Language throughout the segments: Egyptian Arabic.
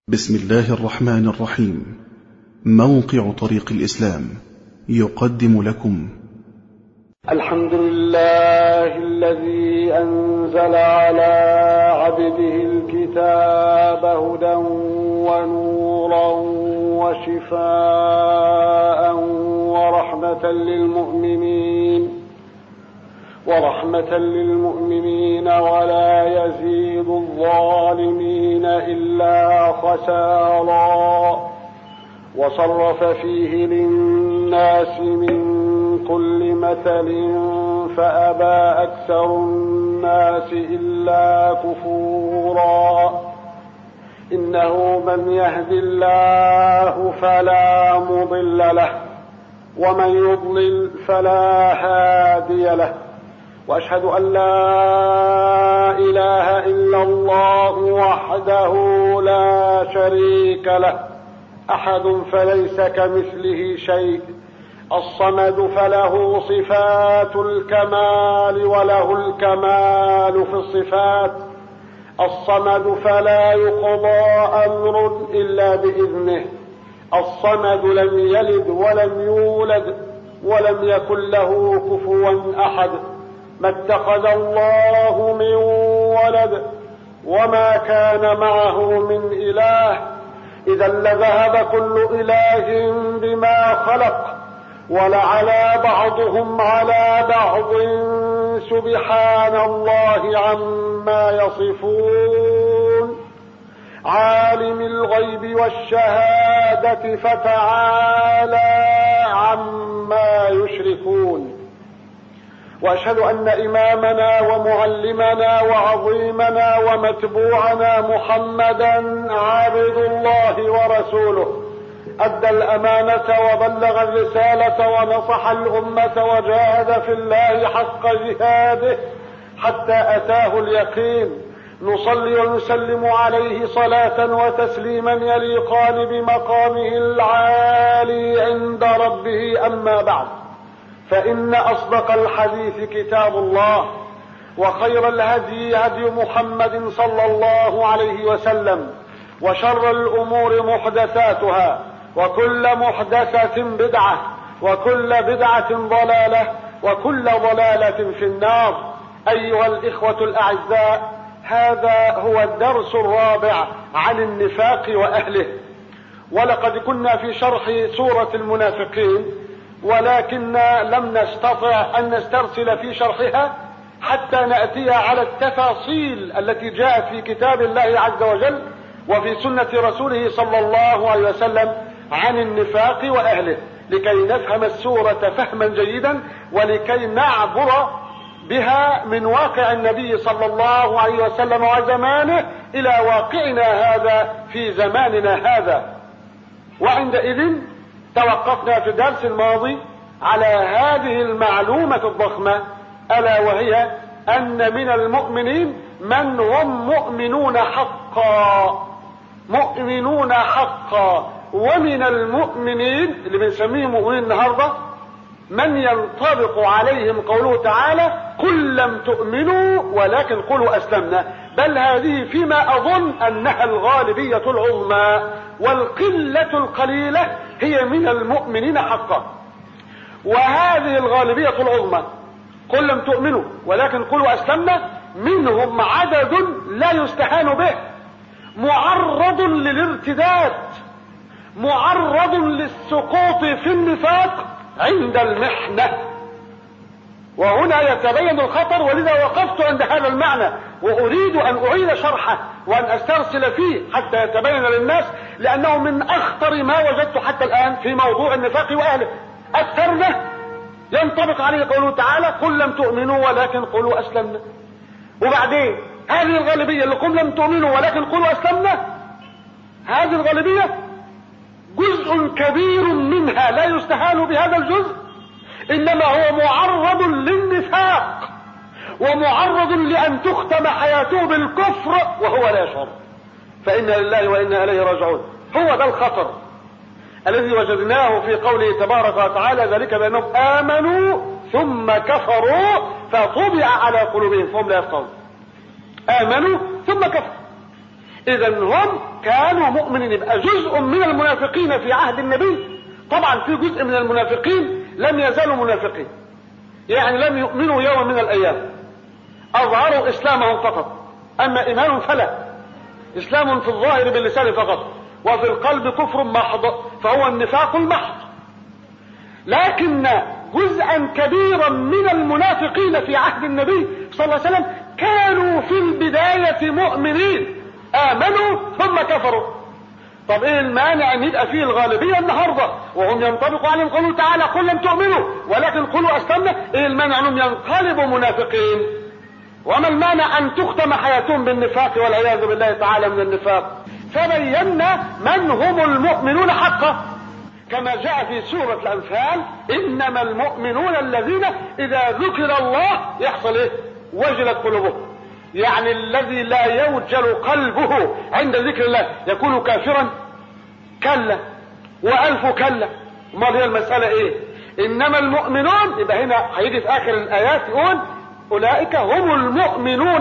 بسم الله الرحمن الرحيم موقع طريق الإسلام يقدم لكم الحمد لله الذي أنزل على عبده الكتاب هدى ونورا وشفاء ورحمة للمؤمنين ورحمة للمؤمنين ولا يزيد الظالمين إلا خسارا وصرف فيه للناس من كل مثل فأبى أكثر الناس إلا كفورا إنه من يهد الله فلا مضل له ومن يضلل فلا هادي له واشهد ان لا اله الا الله وحده لا شريك له احد فليس كمثله شيء الصمد فله صفات الكمال وله الكمال في الصفات الصمد فلا يقضى امر الا باذنه الصمد لم يلد ولم يولد ولم يكن له كفوا احد ما اتخذ الله من ولد وما كان معه من اله اذا لذهب كل اله بما خلق ولعلى بعضهم على بعض سبحان الله عما يصفون عالم الغيب والشهاده فتعالى عما يشركون واشهد ان امامنا ومعلمنا وعظيمنا ومتبوعنا محمدا عبد الله ورسوله ادى الامانه وبلغ الرساله ونصح الامه وجاهد في الله حق جهاده حتى اتاه اليقين نصلي ونسلم عليه صلاه وتسليما يليقان بمقامه العالي عند ربه اما بعد فإن أصدق الحديث كتاب الله وخير الهدي هدي محمد صلى الله عليه وسلم وشر الأمور محدثاتها وكل محدثة بدعة وكل بدعة ضلالة وكل ضلالة في النار أيها الإخوة الأعزاء هذا هو الدرس الرابع عن النفاق وأهله ولقد كنا في شرح سورة المنافقين ولكن لم نستطع ان نسترسل في شرحها حتى ناتي على التفاصيل التي جاءت في كتاب الله عز وجل وفي سنه رسوله صلى الله عليه وسلم عن النفاق واهله لكي نفهم السوره فهما جيدا ولكي نعبر بها من واقع النبي صلى الله عليه وسلم وزمانه الى واقعنا هذا في زماننا هذا وعندئذ توقفنا في الدرس الماضي على هذه المعلومة الضخمة ألا وهي أن من المؤمنين من هم مؤمنون حقا مؤمنون حقا ومن المؤمنين اللي بنسميهم مؤمنين النهارده من ينطبق عليهم قوله تعالى قل لم تؤمنوا ولكن قلوا اسلمنا بل هذه فيما اظن انها الغالبيه العظمى والقله القليله هي من المؤمنين حقا وهذه الغالبيه العظمى قل لم تؤمنوا ولكن قلوا اسلمنا منهم عدد لا يستهان به معرض للارتداد معرض للسقوط في النفاق عند المحنة وهنا يتبين الخطر ولذا وقفت عند هذا المعنى وأريد أن أعيد شرحه وأن أسترسل فيه حتى يتبين للناس لأنه من أخطر ما وجدت حتى الآن في موضوع النفاق وأهله أكثرنا ينطبق عليه قوله تعالى قل لم تؤمنوا ولكن قولوا أسلمنا وبعدين هذه الغالبية اللي قل لم تؤمنوا ولكن قولوا أسلمنا هذه الغالبية جزء كبير منها لا يستهان بهذا الجزء انما هو معرض للنفاق ومعرض لان تختم حياته بالكفر وهو لا يشعر فانا لله وانا اليه راجعون هو ده الخطر الذي وجدناه في قوله تبارك وتعالى ذلك بانهم امنوا ثم كفروا فطبع على قلوبهم فهم لا يفقهون امنوا ثم كفروا اذا هم كانوا مؤمنين يبقى جزء من المنافقين في عهد النبي طبعا في جزء من المنافقين لم يزالوا منافقين يعني لم يؤمنوا يوما من الايام اظهروا اسلامهم فقط اما ايمان فلا اسلام في الظاهر باللسان فقط وفي القلب كفر محض فهو النفاق المحض لكن جزءا كبيرا من المنافقين في عهد النبي صلى الله عليه وسلم كانوا في البداية مؤمنين آمنوا ثم كفروا طب ايه المانع ان يبقى فيه الغالبية النهاردة وهم ينطبقوا عليهم قوله تعالى قل لم تؤمنوا ولكن قلوا اسلمنا ايه المانع انهم ينقلبوا منافقين وما المانع ان تختم حياتهم بالنفاق والعياذ بالله تعالى من النفاق فبينا من هم المؤمنون حقا كما جاء في سورة الأنفال إنما المؤمنون الذين إذا ذكر الله يحصل إيه؟ وجلت قلوبهم يعني الذي لا يوجل قلبه عند ذكر الله يكون كافرا كلا وألف كلا ما هي المسألة إيه إنما المؤمنون يبقى هنا هيجي في آخر الآيات يقول أولئك هم المؤمنون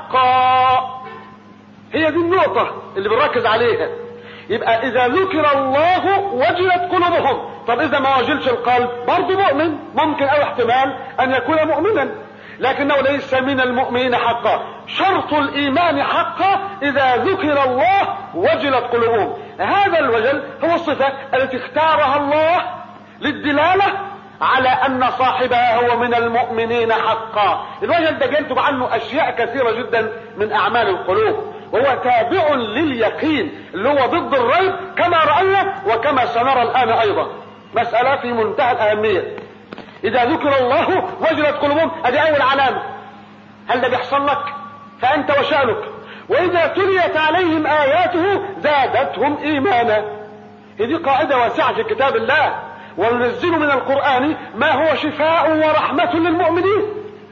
حقا هي دي النقطة اللي بنركز عليها يبقى اذا ذكر الله وجلت قلوبهم طب اذا ما وجلش القلب برضه مؤمن ممكن او احتمال ان يكون مؤمنا لكنه ليس من المؤمنين حقا شرط الايمان حقا اذا ذكر الله وجلت قلوبهم هذا الوجل هو الصفة التي اختارها الله للدلالة على ان صاحبها هو من المؤمنين حقا الوجل ده ينتج عنه اشياء كثيرة جدا من اعمال القلوب وهو تابع لليقين اللي هو ضد الريب كما رأينا وكما سنرى الآن أيضا مسألة في منتهى الأهمية إذا ذكر الله وجلت قلوبهم هذه أول علامة هل ده بيحصل لك فأنت وشأنك وإذا تليت عليهم آياته زادتهم إيمانا هذه قاعدة واسعة في كتاب الله وننزل من القرآن ما هو شفاء ورحمة للمؤمنين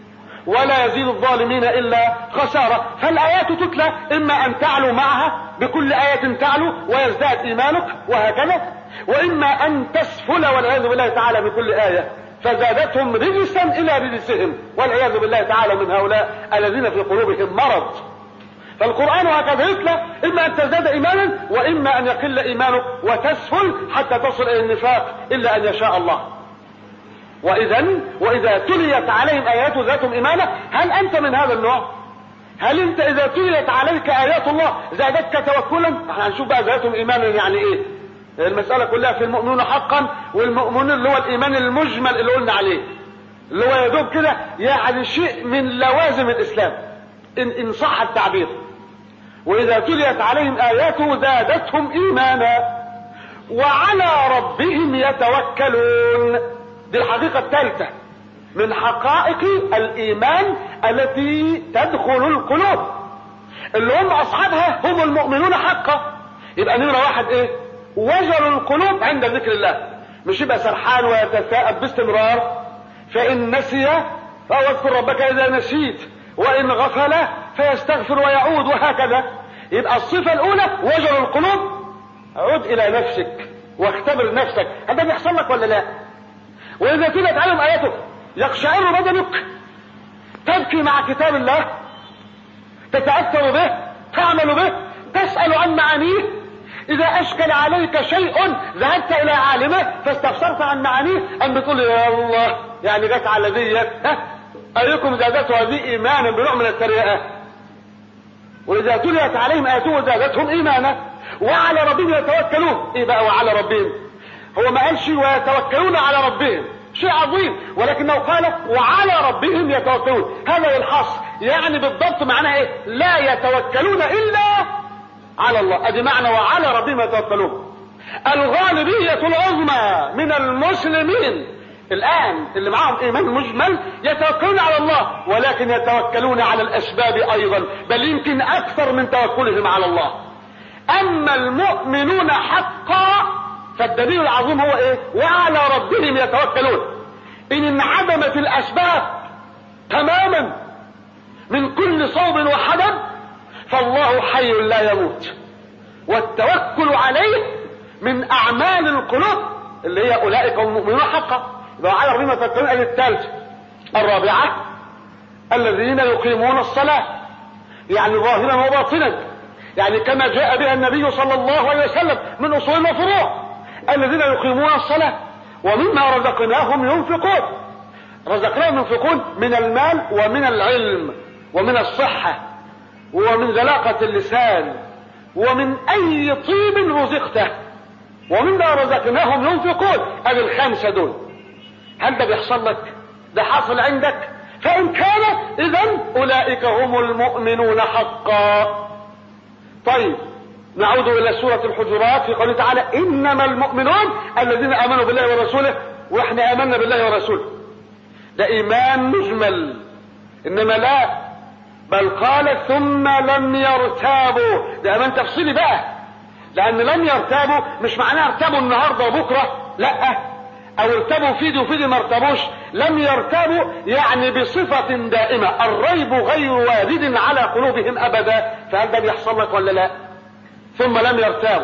ولا يزيد الظالمين الا خسارة فالايات تتلى اما ان تعلو معها بكل اية تعلو ويزداد ايمانك وهكذا واما ان تسفل والعياذ بالله تعالى بكل اية فزادتهم رجسا الى رجسهم والعياذ بالله تعالى من هؤلاء الذين في قلوبهم مرض فالقرآن هكذا يتلى إما أن تزداد إيمانا وإما أن يقل إيمانك وتسفل حتى تصل إلى النفاق إلا أن يشاء الله واذا واذا تليت عليهم ايات ذاتهم ايمانا هل انت من هذا النوع هل انت اذا تليت عليك ايات الله زادتك توكلا احنا هنشوف بقى زادتهم ايمانا يعني ايه المسألة كلها في المؤمنون حقا والمؤمنون اللي هو الايمان المجمل اللي قلنا عليه اللي هو يدوب كده يعني شيء من لوازم الاسلام ان, إن صح التعبير واذا تليت عليهم اياته زادتهم ايمانا وعلى ربهم يتوكلون دي الحقيقة الثالثة من حقائق الإيمان التي تدخل القلوب اللي هم أصحابها هم المؤمنون حقا يبقى نمرة واحد إيه؟ وجل القلوب عند ذكر الله مش يبقى سرحان ويتثاءب باستمرار فإن نسي فهو اذكر ربك إذا نسيت وإن غفل فيستغفر ويعود وهكذا يبقى الصفة الأولى وجل القلوب عد إلى نفسك واختبر نفسك هل ده بيحصل لك ولا لا؟ واذا تلت عليهم اياته يقشعر بدنك تبكي مع كتاب الله تتاثر به تعمل به تسال عن معانيه اذا اشكل عليك شيء ذهبت الى عالمه فاستفسرت عن معانيه ام بتقول يا الله يعني جت على دي ها ايكم زادته هذه ايمانا بنوع من التريقه واذا تليت عليهم اياته زادتهم ايمانا وعلى ربهم يتوكلون ايه بقى وعلى ربهم هو ما قالش ويتوكلون على ربهم شيء عظيم ولكنه قال وعلى ربهم يتوكلون هذا الحصر يعني بالضبط معناه ايه لا يتوكلون الا على الله ادي معنى وعلى ربهم يتوكلون الغالبية العظمى من المسلمين الان اللي معهم ايمان مجمل يتوكلون على الله ولكن يتوكلون على الاسباب ايضا بل يمكن اكثر من توكلهم على الله اما المؤمنون حقا فالدليل العظيم هو ايه وعلى ربهم يتوكلون ان انعدمت الاسباب تماما من كل صوب وحدب فالله حي لا يموت والتوكل عليه من اعمال القلوب اللي هي اولئك هم المؤمنون حقا يبقى على ربهم يتوكلون ادي الثالثه الرابعه الذين يقيمون الصلاه يعني ظاهرا وباطنا يعني كما جاء بها النبي صلى الله عليه وسلم من اصول وفروع الذين يقيمون الصلاة ومما رزقناهم ينفقون رزقناهم ينفقون من المال ومن العلم ومن الصحة ومن ذلاقة اللسان ومن اي طيب رزقته ومما رزقناهم ينفقون ادي الخمسة دول هل ده بيحصل لك ده حاصل عندك فان كان اذا اولئك هم المؤمنون حقا طيب نعود الى سورة الحجرات في قوله تعالى انما المؤمنون الذين امنوا بالله ورسوله واحنا امنا بالله ورسوله ده ايمان مجمل انما لا بل قال ثم لم يرتابوا ده ايمان تفصيلي بقى لان لم يرتابوا مش معناه ارتابوا النهارده وبكره لا او ارتبوا في دي وفي دي ما ارتبوش لم يرتبوا يعني بصفة دائمة الريب غير وارد على قلوبهم ابدا فهل ده بيحصل لك ولا لا ثم لم يرتابوا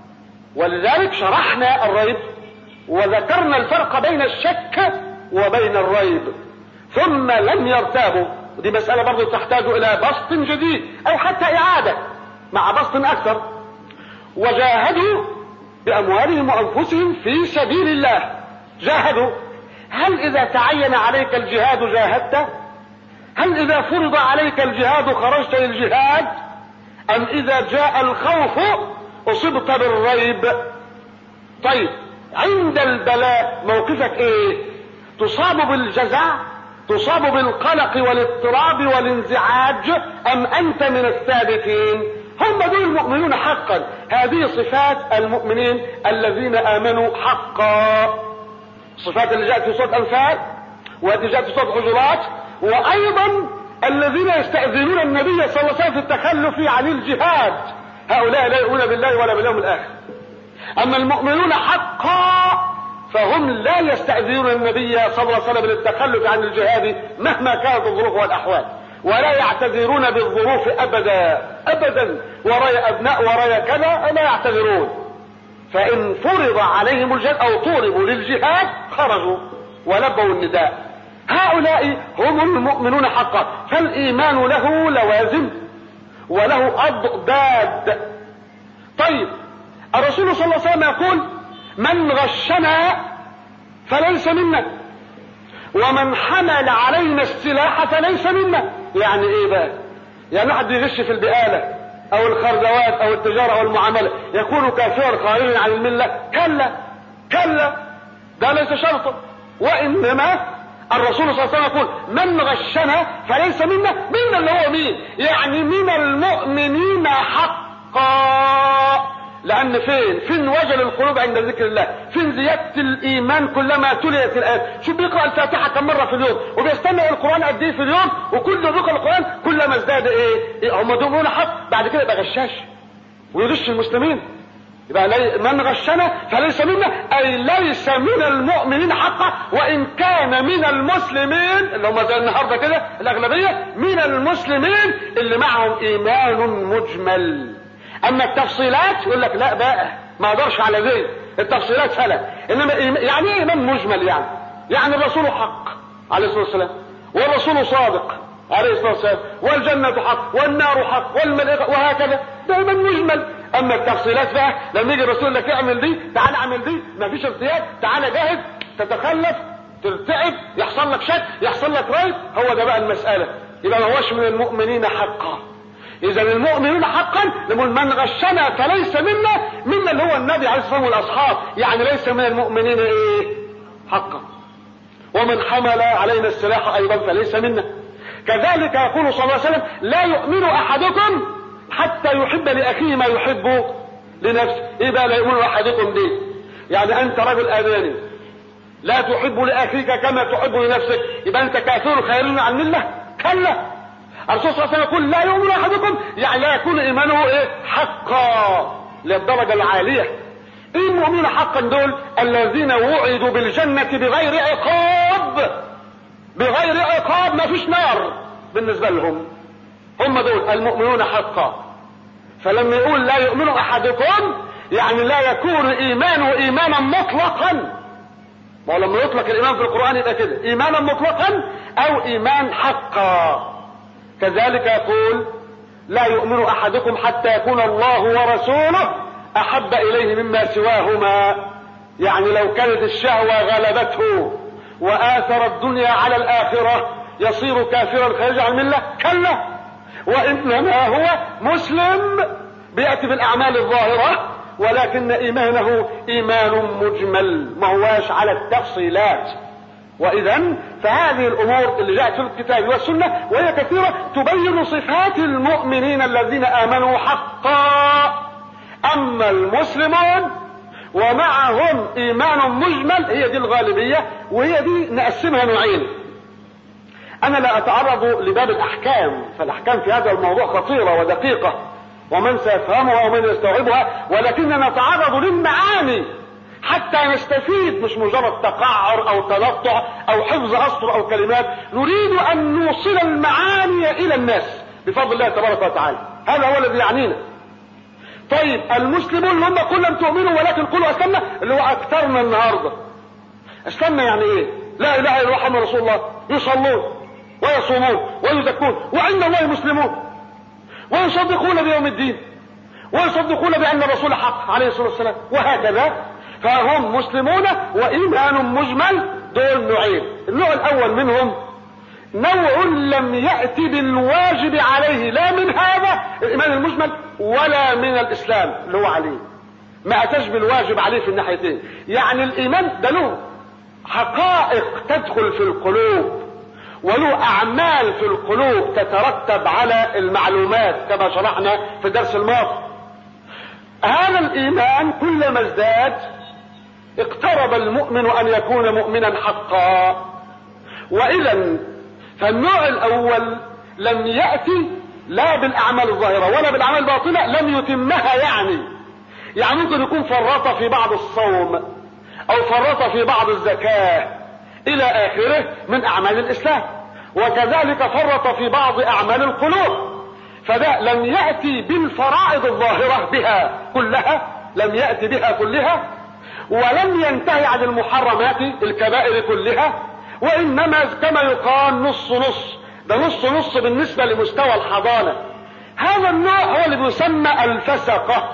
ولذلك شرحنا الريب وذكرنا الفرق بين الشك وبين الريب ثم لم يرتابوا ودي مسألة برضو تحتاج الى بسط جديد او حتى اعادة مع بسط اكثر وجاهدوا باموالهم وانفسهم في سبيل الله جاهدوا هل اذا تعين عليك الجهاد جاهدت هل اذا فرض عليك الجهاد خرجت للجهاد ام اذا جاء الخوف اصبت بالريب طيب عند البلاء موقفك ايه تصاب بالجزع تصاب بالقلق والاضطراب والانزعاج ام انت من الثابتين هم دول المؤمنون حقا هذه صفات المؤمنين الذين امنوا حقا الصفات اللي جاءت في سورة أنفال والتي جاءت في سورة الحجرات وأيضا الذين يستأذنون النبي صلى الله عليه وسلم في التخلف عن الجهاد هؤلاء لا يؤمنون بالله ولا باليوم الآخر أما المؤمنون حقا فهم لا يستأذنون النبي صلى الله عليه وسلم للتخلف عن الجهاد مهما كانت الظروف والأحوال ولا يعتذرون بالظروف أبدا أبدا ورايا أبناء ورايا كذا لا يعتذرون فإن فرض عليهم الجهاد أو طولبوا للجهاد خرجوا ولبوا النداء هؤلاء هم المؤمنون حقا فالإيمان له لوازم وله أضداد طيب الرسول صلى الله عليه وسلم يقول من غشنا فليس منا ومن حمل علينا السلاح فليس منا يعني ايه بقى يعني واحد يغش في البقاله او الخردوات او التجارة او المعاملة يكون كافرا خارجا عن الملة كلا كلا ده ليس شرطا وانما الرسول صلى الله عليه وسلم يقول من غشنا فليس منا منا اللي هو مين يعني من المؤمنين حقا لان فين فين وجل القلوب عند ذكر الله فين زيادة الايمان كلما تليت الايات شوف بيقرأ الفاتحة كم مرة في اليوم وبيستمع القرآن قد ايه في اليوم وكل بيقرأ القرآن كلما ازداد ايه, إيه هم دول حق بعد كده يبقى غشاش ويغش المسلمين يبقى لي من غشنا فليس منا اي ليس من المؤمنين حقا وان كان من المسلمين اللي هم زي النهارده كده الاغلبيه من المسلمين اللي معهم ايمان مجمل اما التفصيلات يقول لك لا بقى ما اقدرش على ذي التفصيلات فلا انما يعني ايه ايمان مجمل يعني يعني الرسول حق عليه الصلاه والسلام والرسول صادق عليه الصلاه والسلام والجنه حق والنار حق والملائكه وهكذا ده ايمان مجمل اما التفصيلات بقى لما يجي الرسول لك اعمل دي تعال اعمل دي ما فيش ارتياد تعال جاهز تتخلف ترتعب يحصل لك شك يحصل لك ريب هو ده بقى المساله يبقى ما هوش من المؤمنين حقا اذا المؤمنون حقا نقول من غشنا فليس منا منا اللي هو النبي عليه الصلاه والسلام والاصحاب يعني ليس من المؤمنين ايه حقا ومن حمل علينا السلاح ايضا فليس منا كذلك يقول صلى الله عليه وسلم لا يؤمن احدكم حتى يحب لاخيه ما يحب لنفسه ايه بقى لا يؤمن احدكم دي يعني انت رجل اماني لا تحب لاخيك كما تحب لنفسك يبقى انت كافر خير عن مله كلا الرسول صلى الله عليه وسلم يقول لا يؤمن احدكم يعني لا يكون ايمانه ايه حقا للدرجه العاليه ايه المؤمنين حقا دول الذين وعدوا بالجنه بغير عقاب بغير عقاب ما فيش نار بالنسبه لهم هم دول المؤمنون حقا فلما يقول لا يؤمن احدكم يعني لا يكون ايمانه ايمانا مطلقا ما لما يطلق الايمان في القران يبقى كده ايمانا مطلقا او ايمان حقا كذلك يقول لا يؤمن احدكم حتى يكون الله ورسوله احب اليه مما سواهما يعني لو كانت الشهوة غلبته واثر الدنيا على الاخرة يصير كافرا خارجا عن الملة كلا وانما هو مسلم بيأتي بالاعمال الظاهرة ولكن ايمانه ايمان مجمل ما هواش على التفصيلات واذا فهذه الامور اللي جاءت في الكتاب والسنه وهي كثيره تبين صفات المؤمنين الذين امنوا حقا اما المسلمون ومعهم ايمان مجمل هي دي الغالبيه وهي دي نقسمها نوعين انا لا اتعرض لباب الاحكام فالاحكام في هذا الموضوع خطيره ودقيقه ومن سيفهمها ومن يستوعبها ولكننا نتعرض للمعاني حتى نستفيد مش مجرد تقعر او تنطع او حفظ اسطر او كلمات نريد ان نوصل المعاني الى الناس بفضل الله تبارك وتعالى هذا هو الذي يعنينا طيب المسلمون اللي هم كلهم تؤمنوا ولكن قولوا اسلمنا اللي هو اكثرنا النهارده اسلمنا يعني ايه لا اله الا الله محمد رسول الله يصلون ويصومون ويزكون وعند الله مسلمون ويصدقون بيوم الدين ويصدقون بان الرسول حق عليه الصلاه والسلام وهكذا فهم مسلمون وايمان مجمل دول نوعين النوع الاول منهم نوع لم يأتي بالواجب عليه لا من هذا الإيمان المجمل ولا من الإسلام اللي هو عليه ما أتاش بالواجب عليه في الناحيتين يعني الإيمان ده له حقائق تدخل في القلوب وله أعمال في القلوب تترتب على المعلومات كما شرحنا في الدرس الماضي هذا الإيمان كلما ازداد اقترب المؤمن أن يكون مؤمنا حقا وإذا فالنوع الاول لم يأتي لا بالاعمال الظاهرة ولا بالاعمال الباطنة لم يتمها يعني يعني ممكن يكون فرط في بعض الصوم او فرط في بعض الزكاة الى اخره من اعمال الاسلام وكذلك فرط في بعض اعمال القلوب فده لم يأتي بالفرائض الظاهرة بها كلها لم يأتي بها كلها ولم ينتهي عن المحرمات الكبائر كلها وانما كما يقال نص نص ده نص نص بالنسبة لمستوى الحضانة هذا النوع هو اللي بيسمى الفسقة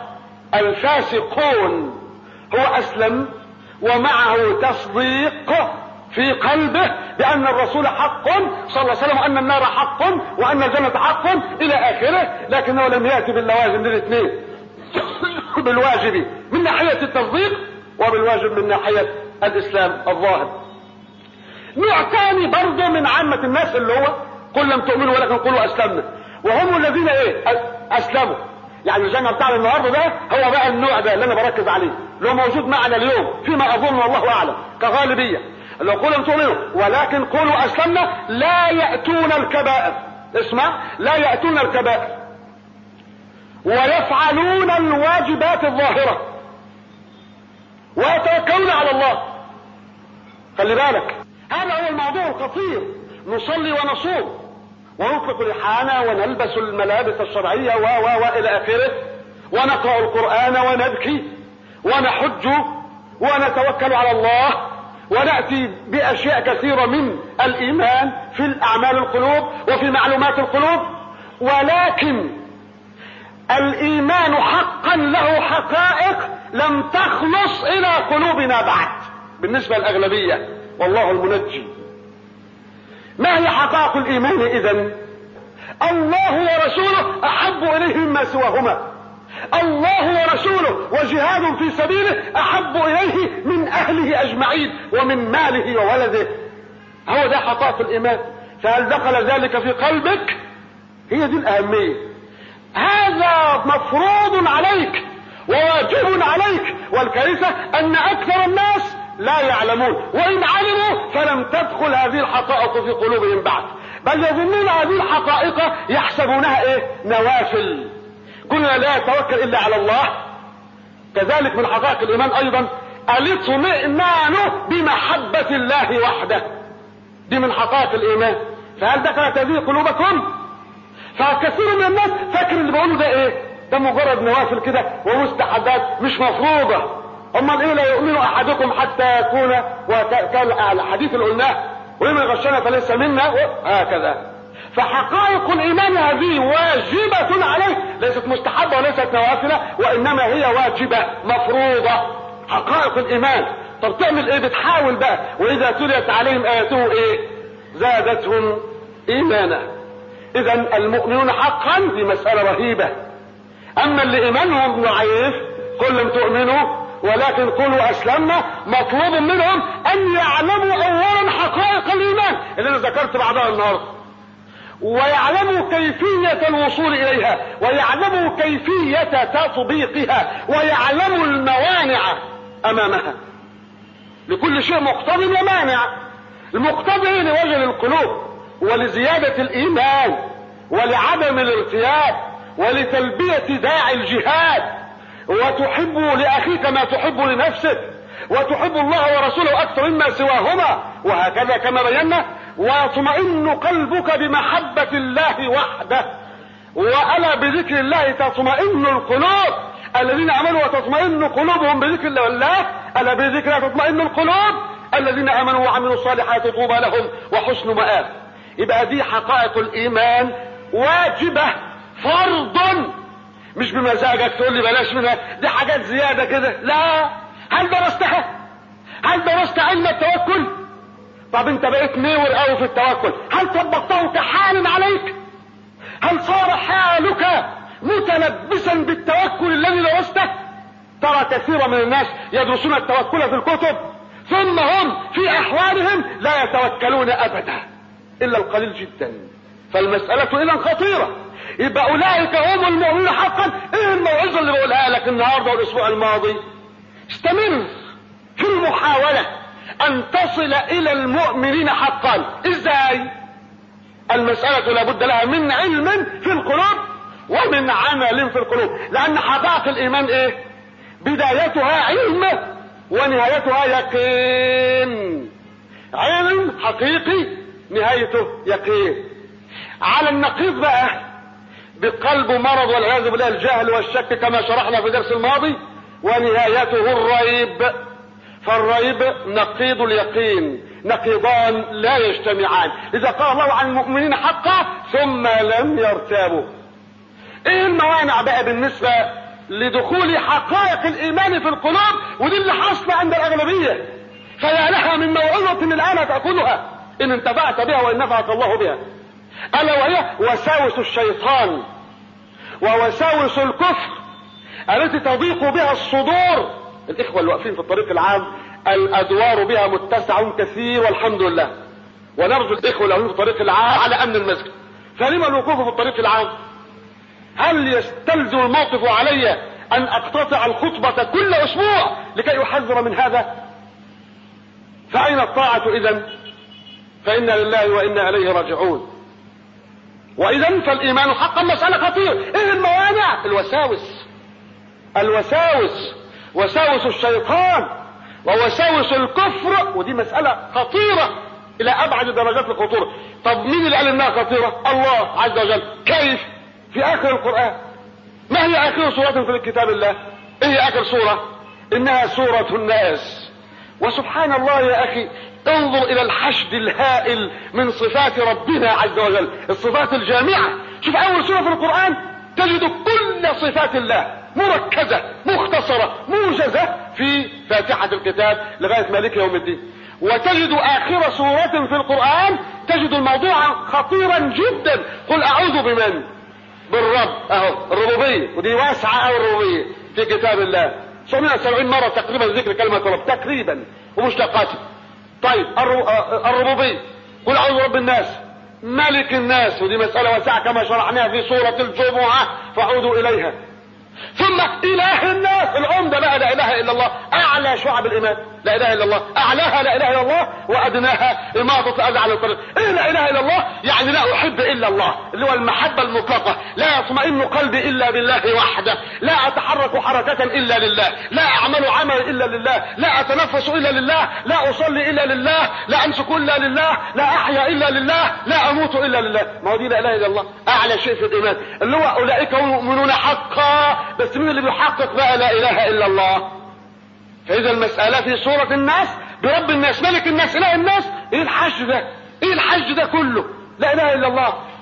الفاسقون هو اسلم ومعه تصديق في قلبه بان الرسول حق صلى الله عليه وسلم وان النار حق وان الجنة حق الى اخره لكنه لم يأتي باللوازم دي الاثنين بالواجب من ناحية التصديق وبالواجب من ناحية الاسلام الظاهر نوع ثاني برضه من عامة الناس اللي هو قل لم تؤمنوا ولكن قولوا اسلمنا وهم الذين ايه اسلموا يعني الجنة بتاعنا النهارده ده هو بقى النوع ده اللي انا بركز عليه اللي هو موجود معنا اليوم فيما اظن والله اعلم كغالبية اللي هو قل لم تؤمنوا ولكن قولوا اسلمنا لا يأتون الكبائر اسمع لا يأتون الكبائر ويفعلون الواجبات الظاهرة ويتوكلون على الله خلي بالك هذا هو الموضوع الخطير نصلي ونصوم ونطلق لحانا ونلبس الملابس الشرعية و و و إلى آخره ونقرأ القرآن ونبكي ونحج ونتوكل على الله ونأتي بأشياء كثيرة من الإيمان في الأعمال القلوب وفي معلومات القلوب ولكن الإيمان حقا له حقائق لم تخلص إلى قلوبنا بعد بالنسبة للأغلبية والله المنجي ما هي حقائق الايمان اذا الله ورسوله احب اليه مما سواهما الله ورسوله وجهاد في سبيله احب اليه من اهله اجمعين ومن ماله وولده هو ده حقائق الايمان فهل دخل ذلك في قلبك هي دي الاهميه هذا مفروض عليك وواجب عليك والكارثه ان اكثر الناس لا يعلمون وإن علموا فلم تدخل هذه الحقائق في قلوبهم بعد بل يظنون هذه الحقائق يحسبونها ايه نوافل كنا لا يتوكل الا على الله كذلك من حقائق الايمان ايضا الاطمئنان بمحبة الله وحده دي من حقائق الايمان فهل دخلت هذه قلوبكم فكثير من الناس فاكر اللي بقوله ده ايه ده مجرد نوافل كده ومستحبات مش مفروضة امال ايه لا يؤمن احدكم حتى يكون وكان الحديث اللي قلناه ومن غشنا فليس منا هكذا فحقائق الايمان هذه واجبة عليك ليست مستحبة وليست نوافلة وانما هي واجبة مفروضة حقائق الايمان طب تعمل ايه بتحاول بقى واذا تليت عليهم اياته ايه زادتهم ايمانا اذا المؤمنون حقا دي مسألة رهيبة اما اللي ايمانهم ضعيف قل لم تؤمنوا ولكن قولوا اسلمنا مطلوب منهم ان يعلموا اولا حقائق الايمان اللي انا ذكرت بعدها النهارده ويعلموا كيفية الوصول إليها ويعلموا كيفية تطبيقها ويعلموا الموانع أمامها لكل شيء مقتضي ومانع المقتضي لوجل القلوب ولزيادة الإيمان ولعدم الارتياب ولتلبية داعي الجهاد وتحب لأخيك ما تحب لنفسك وتحب الله ورسوله أكثر مما سواهما وهكذا كما بينا ويطمئن قلبك بمحبة الله وحده وألا بذكر الله تطمئن القلوب الذين امنوا وتطمئن قلوبهم بذكر الله الا بذكر الله تطمئن القلوب الذين امنوا وعملوا الصالحات طوبى لهم وحسن مآب يبقى دي حقائق الايمان واجبه فرض مش بمزاجك تقول لي بلاش منها دي حاجات زياده كده لا هل درستها هل درست علم التوكل طب انت بقيت نور قوي في التوكل هل طبقته كحال عليك هل صار حالك متلبسا بالتوكل الذي درسته ترى كثيرا من الناس يدرسون التوكل في الكتب ثم هم في احوالهم لا يتوكلون ابدا الا القليل جدا فالمسألة اذا خطيرة يبقى اولئك هم المؤمنون حقا ايه الموعظة اللي بقولها لك النهاردة والاسبوع الماضي استمر في المحاولة ان تصل الى المؤمنين حقا ازاي المسألة لابد لها من علم في القلوب ومن عمل في القلوب لان حقائق الايمان ايه بدايتها علم ونهايتها يقين علم حقيقي نهايته يقين على النقيض بقى بقلب مرض والعياذ بالله الجهل والشك كما شرحنا في الدرس الماضي ونهايته الريب فالريب نقيض اليقين نقيضان لا يجتمعان اذا قال الله عن المؤمنين حقا ثم لم يرتابوا ايه الموانع بقى بالنسبة لدخول حقائق الايمان في القلوب ودي اللي حاصله عند الاغلبية فيا لها من موعظة الان تأخذها ان انتفعت بها وان نفعك الله بها الا وهي وساوس الشيطان ووساوس الكفر التي تضيق بها الصدور الاخوة اللي واقفين في الطريق العام الادوار بها متسع كثير والحمد لله ونرجو الاخوة اللي في الطريق العام على امن المسجد فلما الوقوف في الطريق العام هل يستلزم الموقف علي ان اقتطع الخطبة كل اسبوع لكي احذر من هذا فاين الطاعة اذا فانا لله وانا اليه راجعون واذا فالايمان حقا مسألة خطيرة ايه الموانع الوساوس الوساوس وساوس الشيطان ووساوس الكفر ودي مسألة خطيرة الى ابعد درجات الخطورة طب مين اللي قال انها خطيرة الله عز وجل كيف في اخر القرآن ما هي اخر سورة في كتاب الله ايه هي اخر سورة انها سورة الناس وسبحان الله يا اخي انظر الى الحشد الهائل من صفات ربنا عز وجل الصفات الجامعة شوف اول سورة في القرآن تجد كل صفات الله مركزة مختصرة موجزة في فاتحة الكتاب لغاية مالك يوم الدين وتجد اخر سورة في القرآن تجد الموضوع خطيرا جدا قل اعوذ بمن بالرب اهو الربوبية ودي واسعة اوي الربوبية في كتاب الله 770 مرة تقريبا ذكر كلمة رب تقريبا ومشتقاته طيب الربوبية قل اعوذ برب الناس ملك الناس ودي مسألة واسعة كما شرحناها في سورة الجمعة فعودوا اليها ثم اله الناس العمدة بقى لا اله الا الله اعلى شعب الايمان لا اله الا الله اعلاها لا اله الا الله وادناها اماطة اذى على الطريق ايه لا اله الا الله يعني لا احب الا الله اللي هو المحبة المطلقة لا يطمئن قلبي الا بالله وحده لا اتحرك حركة الا لله لا اعمل عمل الا لله لا اتنفس الا لله لا اصلي الا لله لا امسك الا لله لا احيا الا لله لا اموت الا لله ما هو دي لا اله الا الله اعلى شيء في الايمان اللي هو اولئك هم المؤمنون حقا بس مين اللي بيحقق بقى لا اله الا الله فاذا المسألة في صورة الناس برب الناس ملك الناس اله الناس ايه الحج ده ايه الحج ده كله لا اله الا الله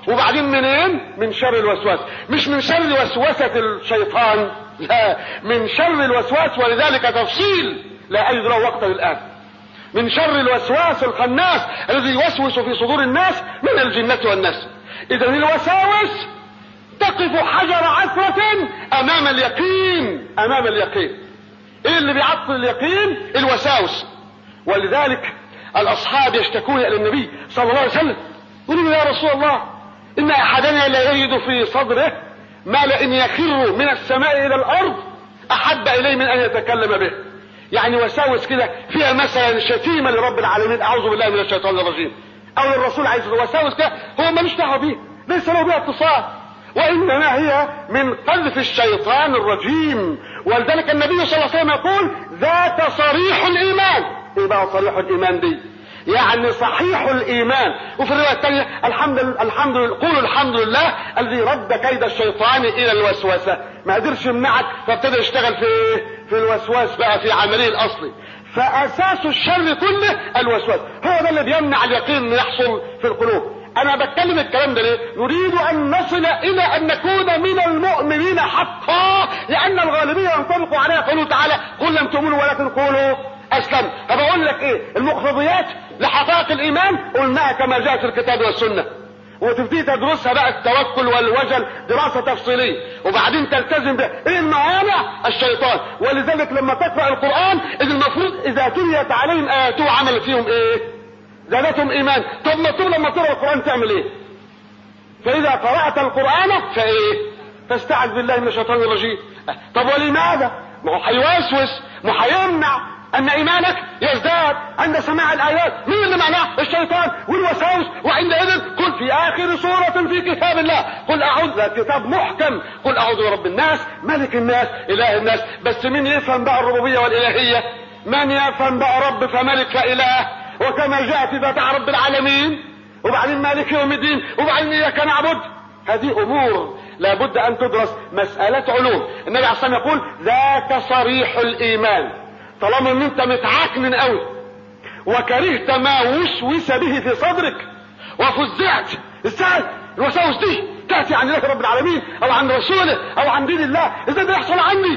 وبعدين منين من شر الوسواس مش من شر وسوسة الشيطان لا من شر الوسواس ولذلك تفصيل لا أجد له وقتا الآن من شر الوسواس الخناس الذي يوسوس في صدور الناس من الجنة والناس إذا الوساوس تقف حجر عثرة أمام اليقين أمام اليقين إيه اللي بيعطل اليقين الوساوس ولذلك الأصحاب يشتكون إلى النبي صلى الله عليه وسلم يقولون يا رسول الله إن أحدنا لا يجد في صدره ما لئن يخر من السماء إلى الأرض أحب إليه من أن يتكلم به يعني وساوس كده فيها مثلا شتيمة لرب العالمين أعوذ بالله من الشيطان الرجيم أو للرسول عليه الصلاة وساوس كده هو ملوش دعوة بيه ليس له بها اتصال وإنما هي من قذف الشيطان الرجيم ولذلك النبي صلى الله عليه وسلم يقول ذات صريح الإيمان إيه بقى صريح الإيمان دي يعني صحيح الايمان وفي الروايه الثانيه الحمد لله الحمد لله قولوا الحمد لله الذي رد كيد الشيطان الى الوسوسه ما قدرش يمنعك فابتدى يشتغل في ايه في الوسواس بقى في عمليه الاصلي فاساس الشر كله الوسواس هو ده اللي بيمنع اليقين انه يحصل في القلوب انا بتكلم الكلام ده ليه نريد ان نصل الى ان نكون من المؤمنين حقا لان الغالبيه ينطبق عليها قوله تعالى قل لم تؤمنوا ولكن قولوا اسلم طب اقول لك ايه المقتضيات لحقائق الايمان قلناها كما جاءت في الكتاب والسنه وتبتدي تدرسها بقى التوكل والوجل دراسه تفصيليه وبعدين تلتزم بها ايه الموانع الشيطان ولذلك لما تقرا القران اذا المفروض اذا تليت عليهم اياته عمل فيهم ايه زادتهم ايمان طب ما طول لما تقرا القران تعمل ايه فاذا قرات القران فايه فاستعذ بالله من الشيطان الرجيم طب ولماذا ما هو هيوسوس ما هيمنع ان ايمانك يزداد عند سماع الايات مين اللي معناه الشيطان والوساوس وعندئذ قل في اخر سورة في كتاب الله قل اعوذ كتاب محكم قل اعوذ برب الناس ملك الناس اله الناس بس مين يفهم بقى الربوبية والالهية من يفهم بقى رب فملك فاله وكما جاء في فتح رب العالمين وبعدين مالك يوم الدين وبعدين اياك نعبد هذه امور لابد ان تدرس مسألة علوم النبي عليه الصلاة والسلام يقول ذاك صريح الايمان طالما ان انت متعكنن قوي وكرهت ما وسوس به في صدرك وفزعت ازاي الوساوس دي تاتي عن الله رب العالمين او عن رسوله او عن دين الله ازاي ده يحصل عني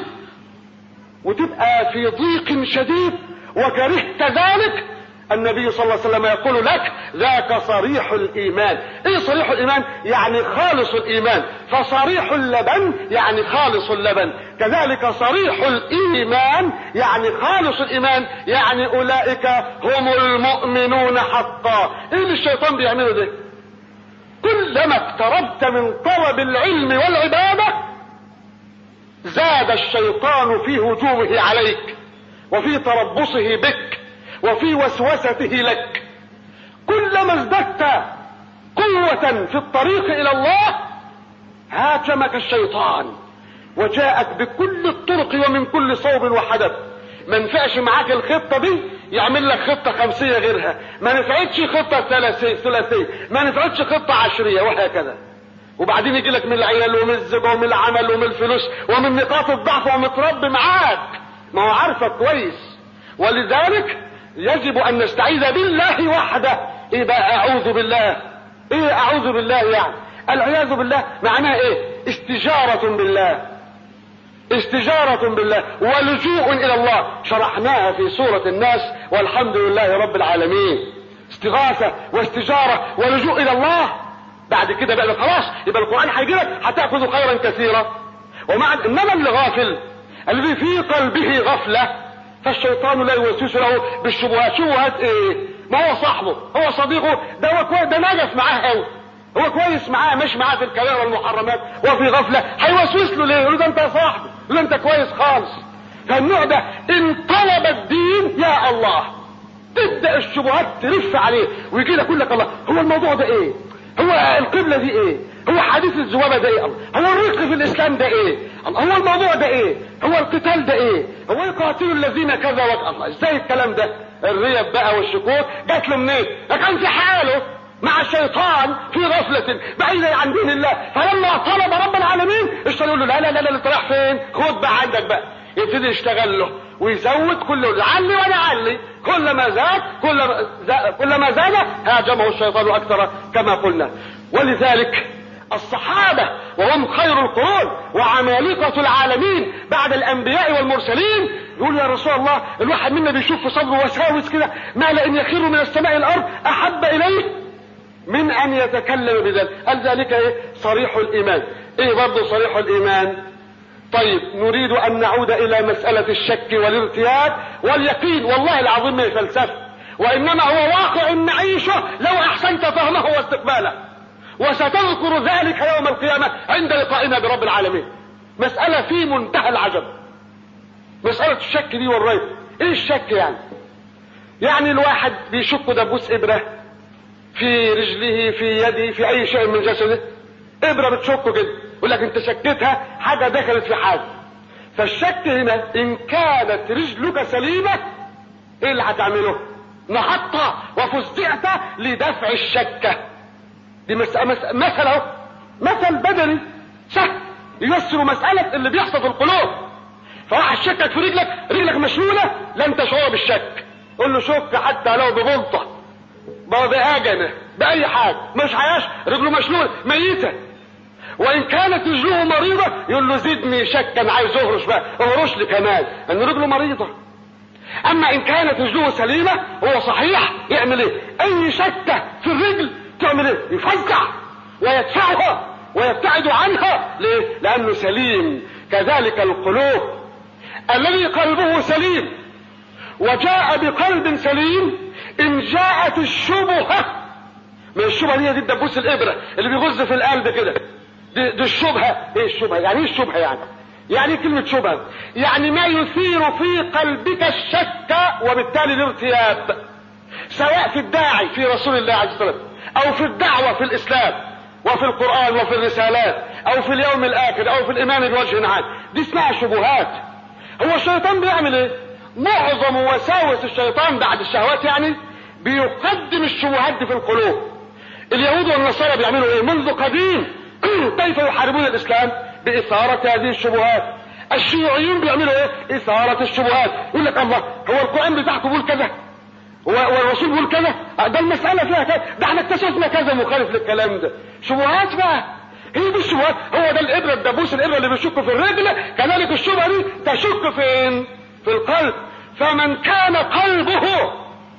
وتبقى في ضيق شديد وكرهت ذلك النبي صلى الله عليه وسلم يقول لك ذاك صريح الايمان ايه صريح الايمان يعني خالص الايمان فصريح اللبن يعني خالص اللبن كذلك صريح الايمان يعني خالص الايمان يعني اولئك هم المؤمنون حقا ايه اللي الشيطان بيعمله ده كلما اقتربت من طلب العلم والعباده زاد الشيطان في هجومه عليك وفي تربصه بك وفي وسوسته لك كلما ازددت قوة في الطريق إلى الله هاجمك الشيطان وجاءك بكل الطرق ومن كل صوب وحدث ما نفعش معاك الخطة دي يعمل لك خطة خمسية غيرها ما نفعتش خطة ثلاثية ما نفعتش خطة عشرية وهكذا وبعدين يجي لك من العيال ومن الزوجة ومن العمل ومن الفلوس ومن نقاط الضعف ومتربي معاك ما هو عارفك كويس ولذلك يجب ان نستعيذ بالله وحده ايه بقى اعوذ بالله ايه اعوذ بالله يعني العياذ بالله معناها ايه استجارة بالله استجارة بالله ولجوء الى الله شرحناها في سورة الناس والحمد لله رب العالمين استغاثة واستجارة ولجوء الى الله بعد كده بقى خلاص يبقى القرآن هيجيلك هتأخذ خيرا كثيرا ومع انما اللي غافل الذي في قلبه غفله فالشيطان لا يوسوس له بالشبهات شبهات ايه ما هو صاحبه هو صديقه ده هو كويس ده نجس معاه قوي هو كويس معاه مش معاه في الكبائر والمحرمات وفي غفله هيوسوس له ليه يقول ده انت صاحبي يقول انت كويس خالص فالنوع ده ان طلب الدين يا الله تبدا الشبهات ترف عليه ويجي لك يقول لك الله هو الموضوع ده ايه هو القبله دي ايه هو حديث الذبابه ده ايه الله هو الرق في الاسلام ده ايه الله هو الموضوع ده ايه هو القتال ده ايه هو يقاتلوا الذين كذا وكذا الله ازاي الكلام ده الريب بقى والشكوك جات له منين ده كان في حاله مع الشيطان في غفلة بعيدة عن دين الله فلما طلب رب العالمين الشيطان يقول له لا لا لا لا انت رايح فين خد بقى عندك بقى يبتدي يشتغل له ويزود كل علي وانا علي كلما زاد كلما زاد كلما زاد هاجمه الشيطان اكثر كما قلنا ولذلك الصحابة وهم خير القرون وعمالقة العالمين بعد الأنبياء والمرسلين يقول يا رسول الله الواحد منا بيشوف في صدره وساوس كده ما لئن يخر من السماء الأرض أحب إليه من أن يتكلم بذلك قال ذلك إيه صريح الإيمان إيه برضه صريح الإيمان طيب نريد أن نعود إلى مسألة الشك والارتياب واليقين والله العظيم ما فلسفة وإنما هو واقع نعيشه لو أحسنت فهمه واستقباله وستذكر ذلك يوم القيامة عند لقائنا برب العالمين مسألة في منتهى العجب مسألة الشك دي والريب ايه الشك يعني يعني الواحد بيشك دبوس ابرة في رجله في يده في اي شيء من جسده ابرة بتشكه كده يقول لك انت شكيتها حاجة دخلت في حاجة فالشك هنا ان كانت رجلك سليمة ايه اللي هتعمله نحطها وفزعت لدفع الشكة دي مسألة مثل اهو مثل بدني سهل ييسر مسألة اللي بيحصل في القلوب فواحد شكك في رجلك رجلك مشلولة لن تشعر بالشك قول له شك حتى لو ببلطة بأجنة بأي حاجة مش عياش رجله مشلولة ميتة وإن كانت رجله مريضة يقول له زدني شكا عايز اهرش بقى اهرش لي كمان أن رجله مريضة أما إن كانت رجله سليمة هو صحيح يعمل إيه؟ أي شكة في الرجل تعمل إيه؟ يفزع ويدفعها ويبتعد عنها ليه؟ لأنه سليم كذلك القلوب الذي قلبه سليم وجاء بقلب سليم إن جاءت الشبهة من الشبهة دي دي الدبوس الإبرة اللي بيغز في القلب كده دي, دي الشبهة إيه الشبهة؟ يعني إيه الشبهة يعني؟ يعني إيه كلمة شبهة؟ يعني ما يثير في قلبك الشك وبالتالي الارتياب سواء في الداعي في رسول الله عليه الصلاة والسلام أو في الدعوة في الإسلام وفي القرآن وفي الرسالات او في اليوم الاخر او في الايمان بوجه عام دي اسمها شبهات هو الشيطان بيعمل ايه معظم وساوس الشيطان بعد الشهوات يعني بيقدم الشبهات دي في القلوب اليهود والنصارى بيعملوا ايه منذ قديم كيف يحاربون الاسلام باثارة هذه الشبهات الشيوعيين بيعملوا ايه اثارة الشبهات يقول لك الله هو القرآن بتاعكم بيقول كذا والرسول بيقول كذا ده المسألة فيها كذا ده احنا اكتشفنا كذا مخالف للكلام ده شبهات بقى هي دي الشبهات هو ده الابره الدبوس الابره اللي بيشك في الرجل كذلك الشبهه دي تشك فين في القلب فمن كان قلبه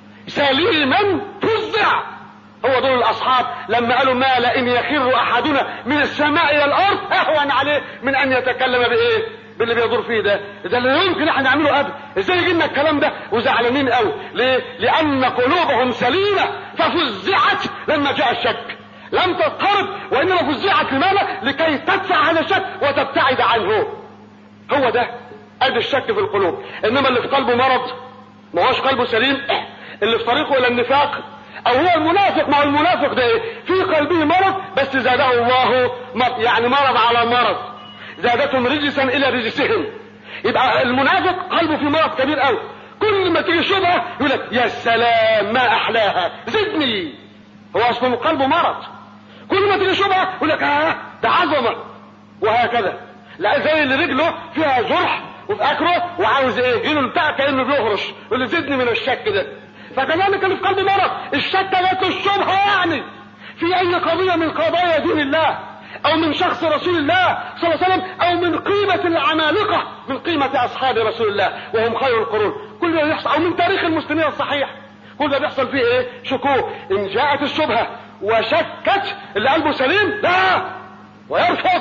سليما فزع هو دول الاصحاب لما قالوا ما لئن يخر احدنا من السماء الى الارض اهون عليه من ان يتكلم بايه باللي بيدور فيه ده ده اللي يمكن احنا نعمله ابدا ازاي يجي لنا الكلام ده وزعلانين قوي ليه لان قلوبهم سليمه ففزعت لما جاء الشك لم تضطرب وانما فزعت لماذا لكي تدفع هذا الشك وتبتعد عنه هو ده ادي الشك في القلوب انما اللي في قلبه مرض ما هوش قلبه سليم اللي في طريقه الى النفاق او هو المنافق ما هو المنافق ده ايه في قلبه مرض بس زاده الله مرض يعني مرض على مرض زادتهم رجسا الى رجسهم يبقى المنافق قلبه في مرض كبير قوي كل ما تيجي شبهه يقول لك يا سلام ما احلاها زدني هو اصلا قلبه مرض كل ما تيجي شبهه يقول لك اه ده عظمه وهكذا لا زي اللي رجله فيها جرح وفي اخره وعاوز ايه يجيله البتاع كانه بيهرش يقول لي زدني من الشك ده فكذلك اللي في قلبه مرض الشك ذات الشبهه يعني في اي قضيه من قضايا دين الله او من شخص رسول الله صلى الله عليه وسلم او من قيمة العمالقة من قيمة اصحاب رسول الله وهم خير القرون كل ده يحصل او من تاريخ المسلمين الصحيح كل ده بيحصل فيه ايه شكوك ان جاءت الشبهة وشكت اللي قلبه سليم لا ويرفض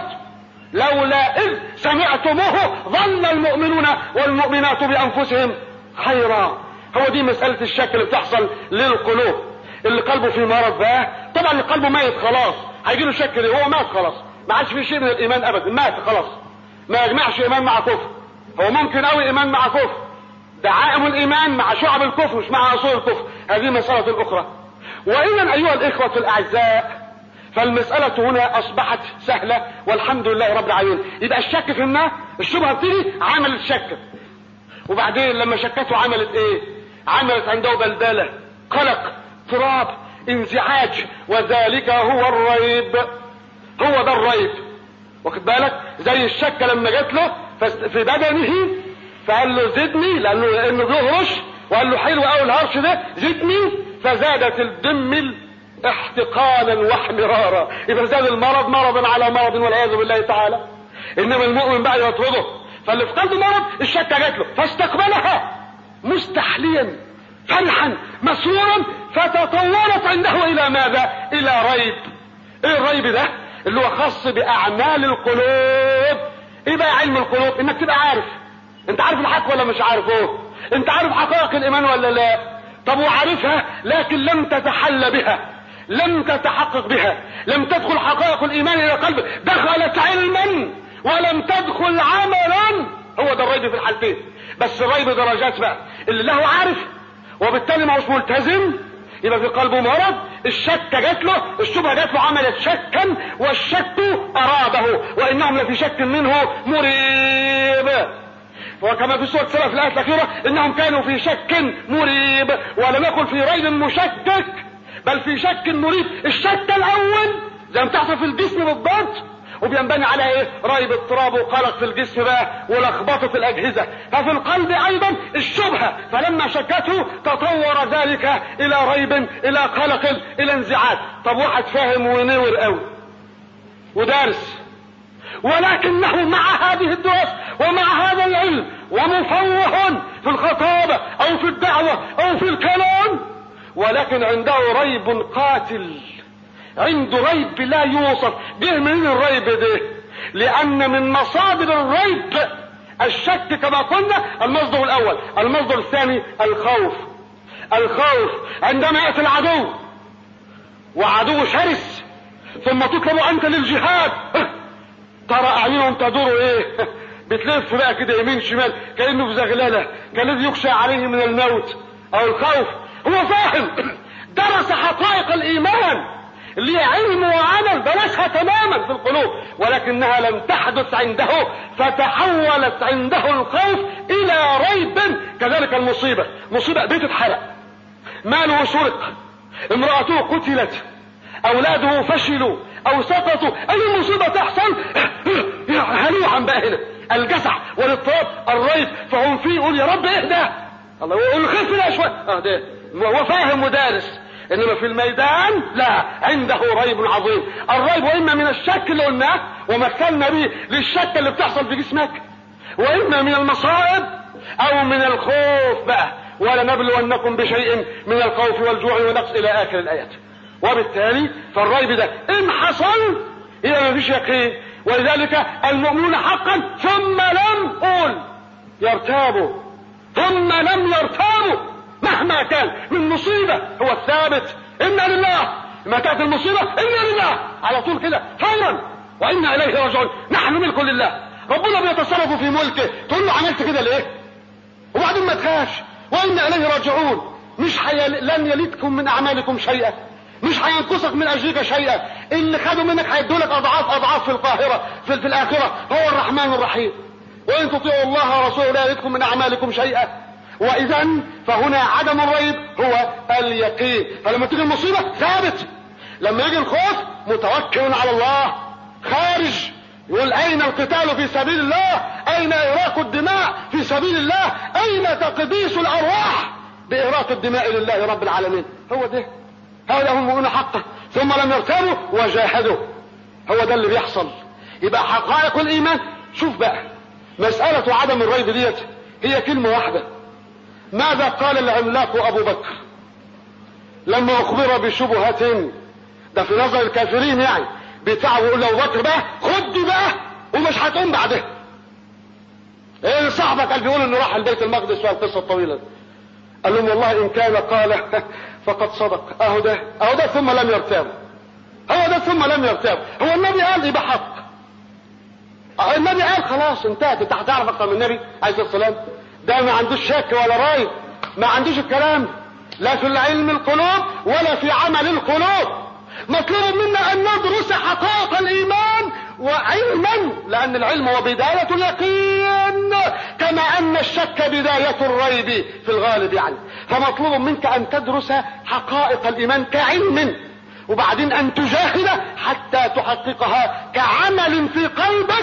لولا اذ سمعتموه ظن المؤمنون والمؤمنات بانفسهم خيرا هو دي مسألة الشك اللي بتحصل للقلوب اللي قلبه في مرض بقى طبعا اللي قلبه ميت خلاص هيجي له شك ليه هو مات خلاص ما عادش في شيء من الايمان ابدا مات خلاص ما يجمعش ايمان مع كفر هو ممكن قوي ايمان مع كفر دعائم الايمان مع شعب الكفر مش مع اصول الكفر هذه مسألة اخرى واذا ايها الاخوة الاعزاء فالمسألة هنا اصبحت سهلة والحمد لله رب العالمين يبقى الشك في النار الشبهة بتيجي عملت شك وبعدين لما شكته عملت ايه عملت عنده بلبلة قلق اضطراب انزعاج وذلك هو الريب هو ده الريب واخد بالك زي الشكه لما جات له في بدنه فقال له زدني لانه لانه بيهرش وقال له حلو قوي الهرش ده زدني فزادت الدم احتقانا واحمرارا يبقى زاد المرض مرضا على مرض والعياذ بالله تعالى انما المؤمن بعد يطرده فاللي في قلبه مرض الشكه جات له فاستقبلها مستحليا فرحا مسرورا فتطورت عنده الى ماذا الى ريب ايه الريب ده اللي هو خاص باعمال القلوب ايه بقى علم القلوب انك تبقى عارف انت عارف الحق ولا مش عارفه انت عارف حقائق الايمان ولا لا طب وعارفها لكن لم تتحلى بها لم تتحقق بها لم تدخل حقائق الايمان الى قلبك دخلت علما ولم تدخل عملا هو ده الريب في الحالتين بس الريب درجات بقى اللي له عارف وبالتالي ما هوش ملتزم يبقى في قلبه مرض الشك جات له الشبهه جات له عملت شكا والشك ارابه وانهم لفي شك منه مريب وكما في سورة سلف الآية الأخيرة إنهم كانوا في شك مريب ولم يكن في ريب مشكك بل في شك مريب الشك الأول زي ما بتحصل في الجسم بالضبط وبينبني على ايه ريب اضطراب وقلق في الجسم بقى ولخبطه الاجهزه ففي القلب ايضا الشبهه فلما شكته تطور ذلك الى ريب الى قلق الى انزعاج طب واحد فاهم ونور قوي ودارس ولكنه مع هذه الدراسه ومع هذا العلم ومفوه في الخطابه او في الدعوه او في الكلام ولكن عنده ريب قاتل عنده ريب لا يوصف جه منين الريب ده لان من مصادر الريب الشك كما قلنا المصدر الاول المصدر الثاني الخوف الخوف عندما ياتي العدو وعدو شرس ثم تطلب انت للجهاد ترى اعينهم تدور ايه بتلف بقى كده يمين شمال كانه في زغلله كالذي يخشى عليه من الموت او الخوف هو فاهم درس حقائق الايمان اللي علم وعمل درسها تماما في القلوب ولكنها لم تحدث عنده فتحولت عنده الخوف الى ريب كذلك المصيبه مصيبه بيت اتحرق ماله سرق امراته قتلت اولاده فشلوا او سقطوا اي مصيبه تحصل هلوعا بقى هنا الجزع والاضطراب الريب فهم فيه يقول يا رب اهدى الله يقول خف لا شويه اه ده هو فاهم ودارس انما في الميدان لا عنده ريب عظيم الريب واما من الشك اللي قلناه ومثلنا به للشك اللي بتحصل في جسمك واما من المصائب او من الخوف بقى ولنبلونكم بشيء من الخوف والجوع والنقص الى اخر الايات وبالتالي فالريب ده ان حصل يبقى ما فيش يقين ولذلك المؤمنون حقا ثم لم قول يرتابوا ثم لم يرتابوا مهما كان من مصيبة هو الثابت إنا لله ما كانت المصيبة إنا لله على طول كده فورا وإنا إليه راجعون نحن ملك لله ربنا بيتصرف في ملكه تقول له عملت كده ليه وبعدين ما تخافش وإنا إليه راجعون مش حي... لن يلدكم من أعمالكم شيئا مش هينقصك من اجرك شيئا اللي خدوا منك هيدوا لك اضعاف اضعاف في القاهره في, في الاخره هو الرحمن الرحيم وان تطيعوا الله ورسوله لا يلدكم من اعمالكم شيئا واذا فهنا عدم الريب هو اليقين فلما تيجي المصيبه ثابت لما يجي الخوف متوكل على الله خارج يقول اين القتال في سبيل الله اين اراق الدماء في سبيل الله اين تقديس الارواح باراق الدماء لله رب العالمين هو ده هؤلاء هم المؤمنون حقا ثم لم يرتابوا وجاهدوا هو ده اللي بيحصل يبقى حقائق الايمان شوف بقى مسألة عدم الريب ديت هي كلمة واحدة ماذا قال العملاق ابو بكر لما اخبر بشبهة ده في نظر الكافرين يعني بيتعبوا يقول له بكر بقى خد دي بقى ومش هتقوم بعدها ايه صاحبك قال بيقول انه راح البيت المقدس والقصه الطويله قال لهم والله ان كان قال فقد صدق اهو ده اهو ده ثم لم يرتاب هو ده ثم لم يرتاب هو النبي قال يبقى حق النبي قال خلاص انتهت انت هتعرف اكتر من النبي عليه الصلاه والسلام ده ما عندوش شك ولا رايب ما عندوش الكلام لا في العلم القلوب ولا في عمل القلوب مطلوب منا ان ندرس حقائق الايمان وعلما لان العلم هو بداية اليقين كما ان الشك بداية الريب في الغالب يعني فمطلوب منك ان تدرس حقائق الايمان كعلم وبعدين ان تجاهد حتى تحققها كعمل في قلبك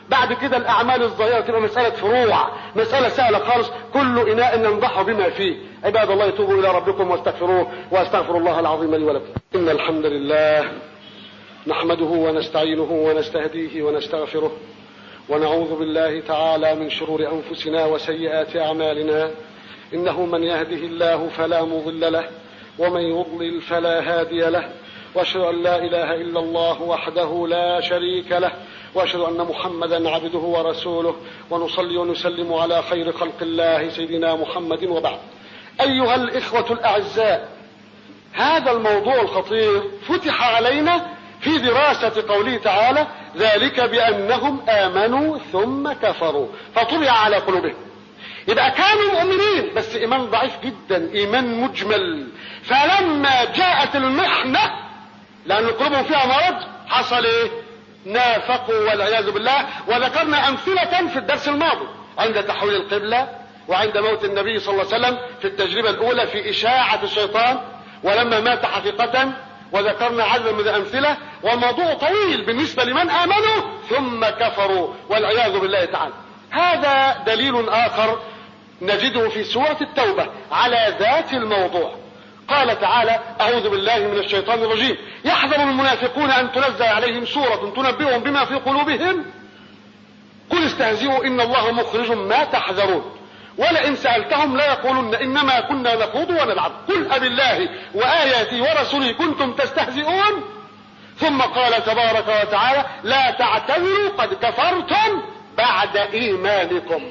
بعد كده الاعمال الظاهره تبقى مساله فروع مساله سهله خالص كل اناء ننضح بما فيه عباد الله توبوا الى ربكم واستغفروه واستغفر الله العظيم لي ولكم ان الحمد لله نحمده ونستعينه ونستهديه ونستغفره ونعوذ بالله تعالى من شرور انفسنا وسيئات اعمالنا انه من يهده الله فلا مضل له ومن يضلل فلا هادي له واشهد ان لا اله الا الله وحده لا شريك له واشهد ان محمدا عبده ورسوله ونصلي ونسلم على خير خلق الله سيدنا محمد وبعد ايها الاخوه الاعزاء هذا الموضوع الخطير فتح علينا في دراسه قوله تعالى ذلك بانهم امنوا ثم كفروا فطبع على قلوبهم يبقى كانوا مؤمنين بس ايمان ضعيف جدا ايمان مجمل فلما جاءت المحنه لان قلوبهم فيها مرض حصل ايه نافقوا والعياذ بالله وذكرنا امثله في الدرس الماضي عند تحويل القبله وعند موت النبي صلى الله عليه وسلم في التجربه الاولى في اشاعه الشيطان ولما مات حقيقه وذكرنا عددا من الامثله وموضوع طويل بالنسبه لمن امنوا ثم كفروا والعياذ بالله تعالى هذا دليل اخر نجده في سوره التوبه على ذات الموضوع قال تعالى أعوذ بالله من الشيطان الرجيم يحذر المنافقون أن تنزل عليهم سورة تنبئهم بما في قلوبهم قل استهزئوا إن الله مخرج ما تحذرون ولئن سألتهم لا يقولن إنما كنا نخوض ونلعب قل أب الله وآياته ورسوله كنتم تستهزئون ثم قال تبارك وتعالى لا تعتذروا قد كفرتم بعد إيمانكم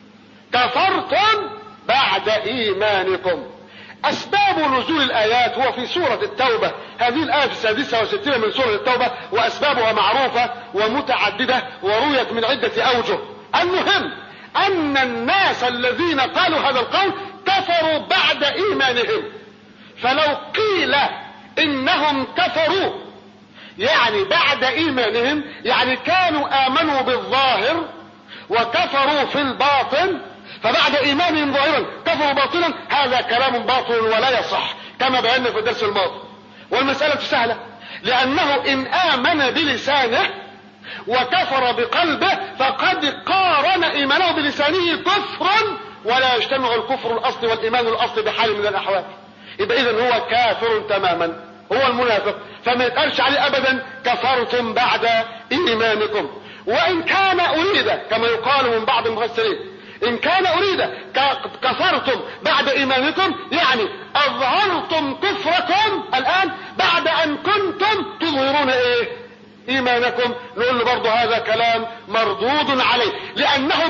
كفرتم بعد إيمانكم أسباب نزول الآيات هو في سورة التوبة هذه الآية السادسة وستين من سورة التوبة وأسبابها معروفة ومتعددة ورويت من عدة أوجه المهم أن الناس الذين قالوا هذا القول كفروا بعد إيمانهم فلو قيل إنهم كفروا يعني بعد إيمانهم يعني كانوا آمنوا بالظاهر وكفروا في الباطن فبعد ايمانهم ظاهرا كفروا باطلا هذا كلام باطل ولا يصح كما بينا في الدرس الماضي والمسألة سهلة لأنه إن آمن بلسانه وكفر بقلبه فقد قارن إيمانه بلسانه كفرا ولا يجتمع الكفر الأصلي والإيمان الأصلي بحال من الأحوال يبقى إذا هو كافر تماما هو المنافق فما يتقالش عليه أبدا كفرتم بعد إيمانكم وإن كان أريد كما يقال من بعض المفسرين ان كان اريد كفرتم بعد ايمانكم يعني اظهرتم كفركم الان بعد ان كنتم تظهرون ايه ايمانكم نقول له برضه هذا كلام مردود عليه لانهم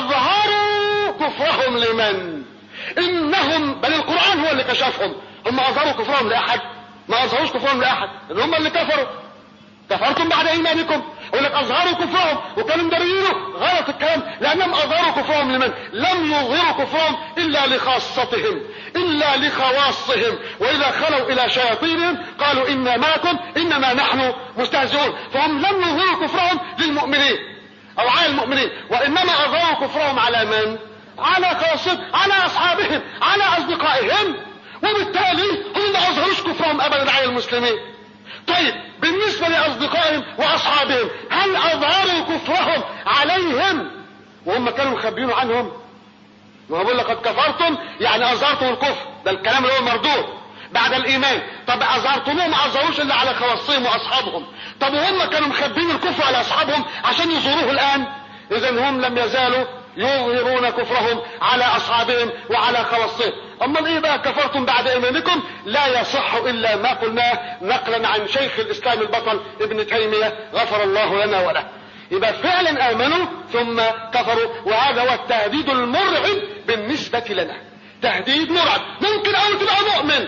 اظهروا كفرهم لمن انهم بل القران هو اللي كشفهم هم اظهروا كفرهم لاحد ما اظهروش كفرهم لاحد ان هم اللي كفروا كفرتم بعد ايمانكم يقول لك اظهروا كفرهم وكانوا مدريينه غلط الكلام لانهم اظهروا كفرهم لمن لم يظهروا كفرهم الا لخاصتهم الا لخواصهم واذا خلوا الى شياطينهم قالوا انا معكم انما نحن مستهزئون فهم لم يظهروا كفرهم للمؤمنين او على المؤمنين وانما اظهروا كفرهم على من على خاصتهم على اصحابهم على اصدقائهم وبالتالي هم ما اظهروش كفرهم ابدا على المسلمين طيب بالنسبة لأصدقائهم وأصحابهم هل أظهروا كفرهم عليهم وهم كانوا مخبيين عنهم وهو بيقول لقد كفرتم يعني أظهرتم الكفر ده الكلام اللي هو مردود بعد الإيمان طب أظهرتموه ما أظهروش إلا على خواصهم وأصحابهم طب وهم كانوا مخبيين الكفر على أصحابهم عشان يظهروه الآن إذا هم لم يزالوا يظهرون كفرهم على اصحابهم وعلى خواصهم اما ايه بقى كفرتم بعد ايمانكم لا يصح الا ما قلناه نقلا عن شيخ الاسلام البطل ابن تيميه غفر الله لنا وله يبقى فعلا امنوا ثم كفروا وهذا هو التهديد المرعب بالنسبه لنا تهديد مرعب ممكن او تبقى مؤمن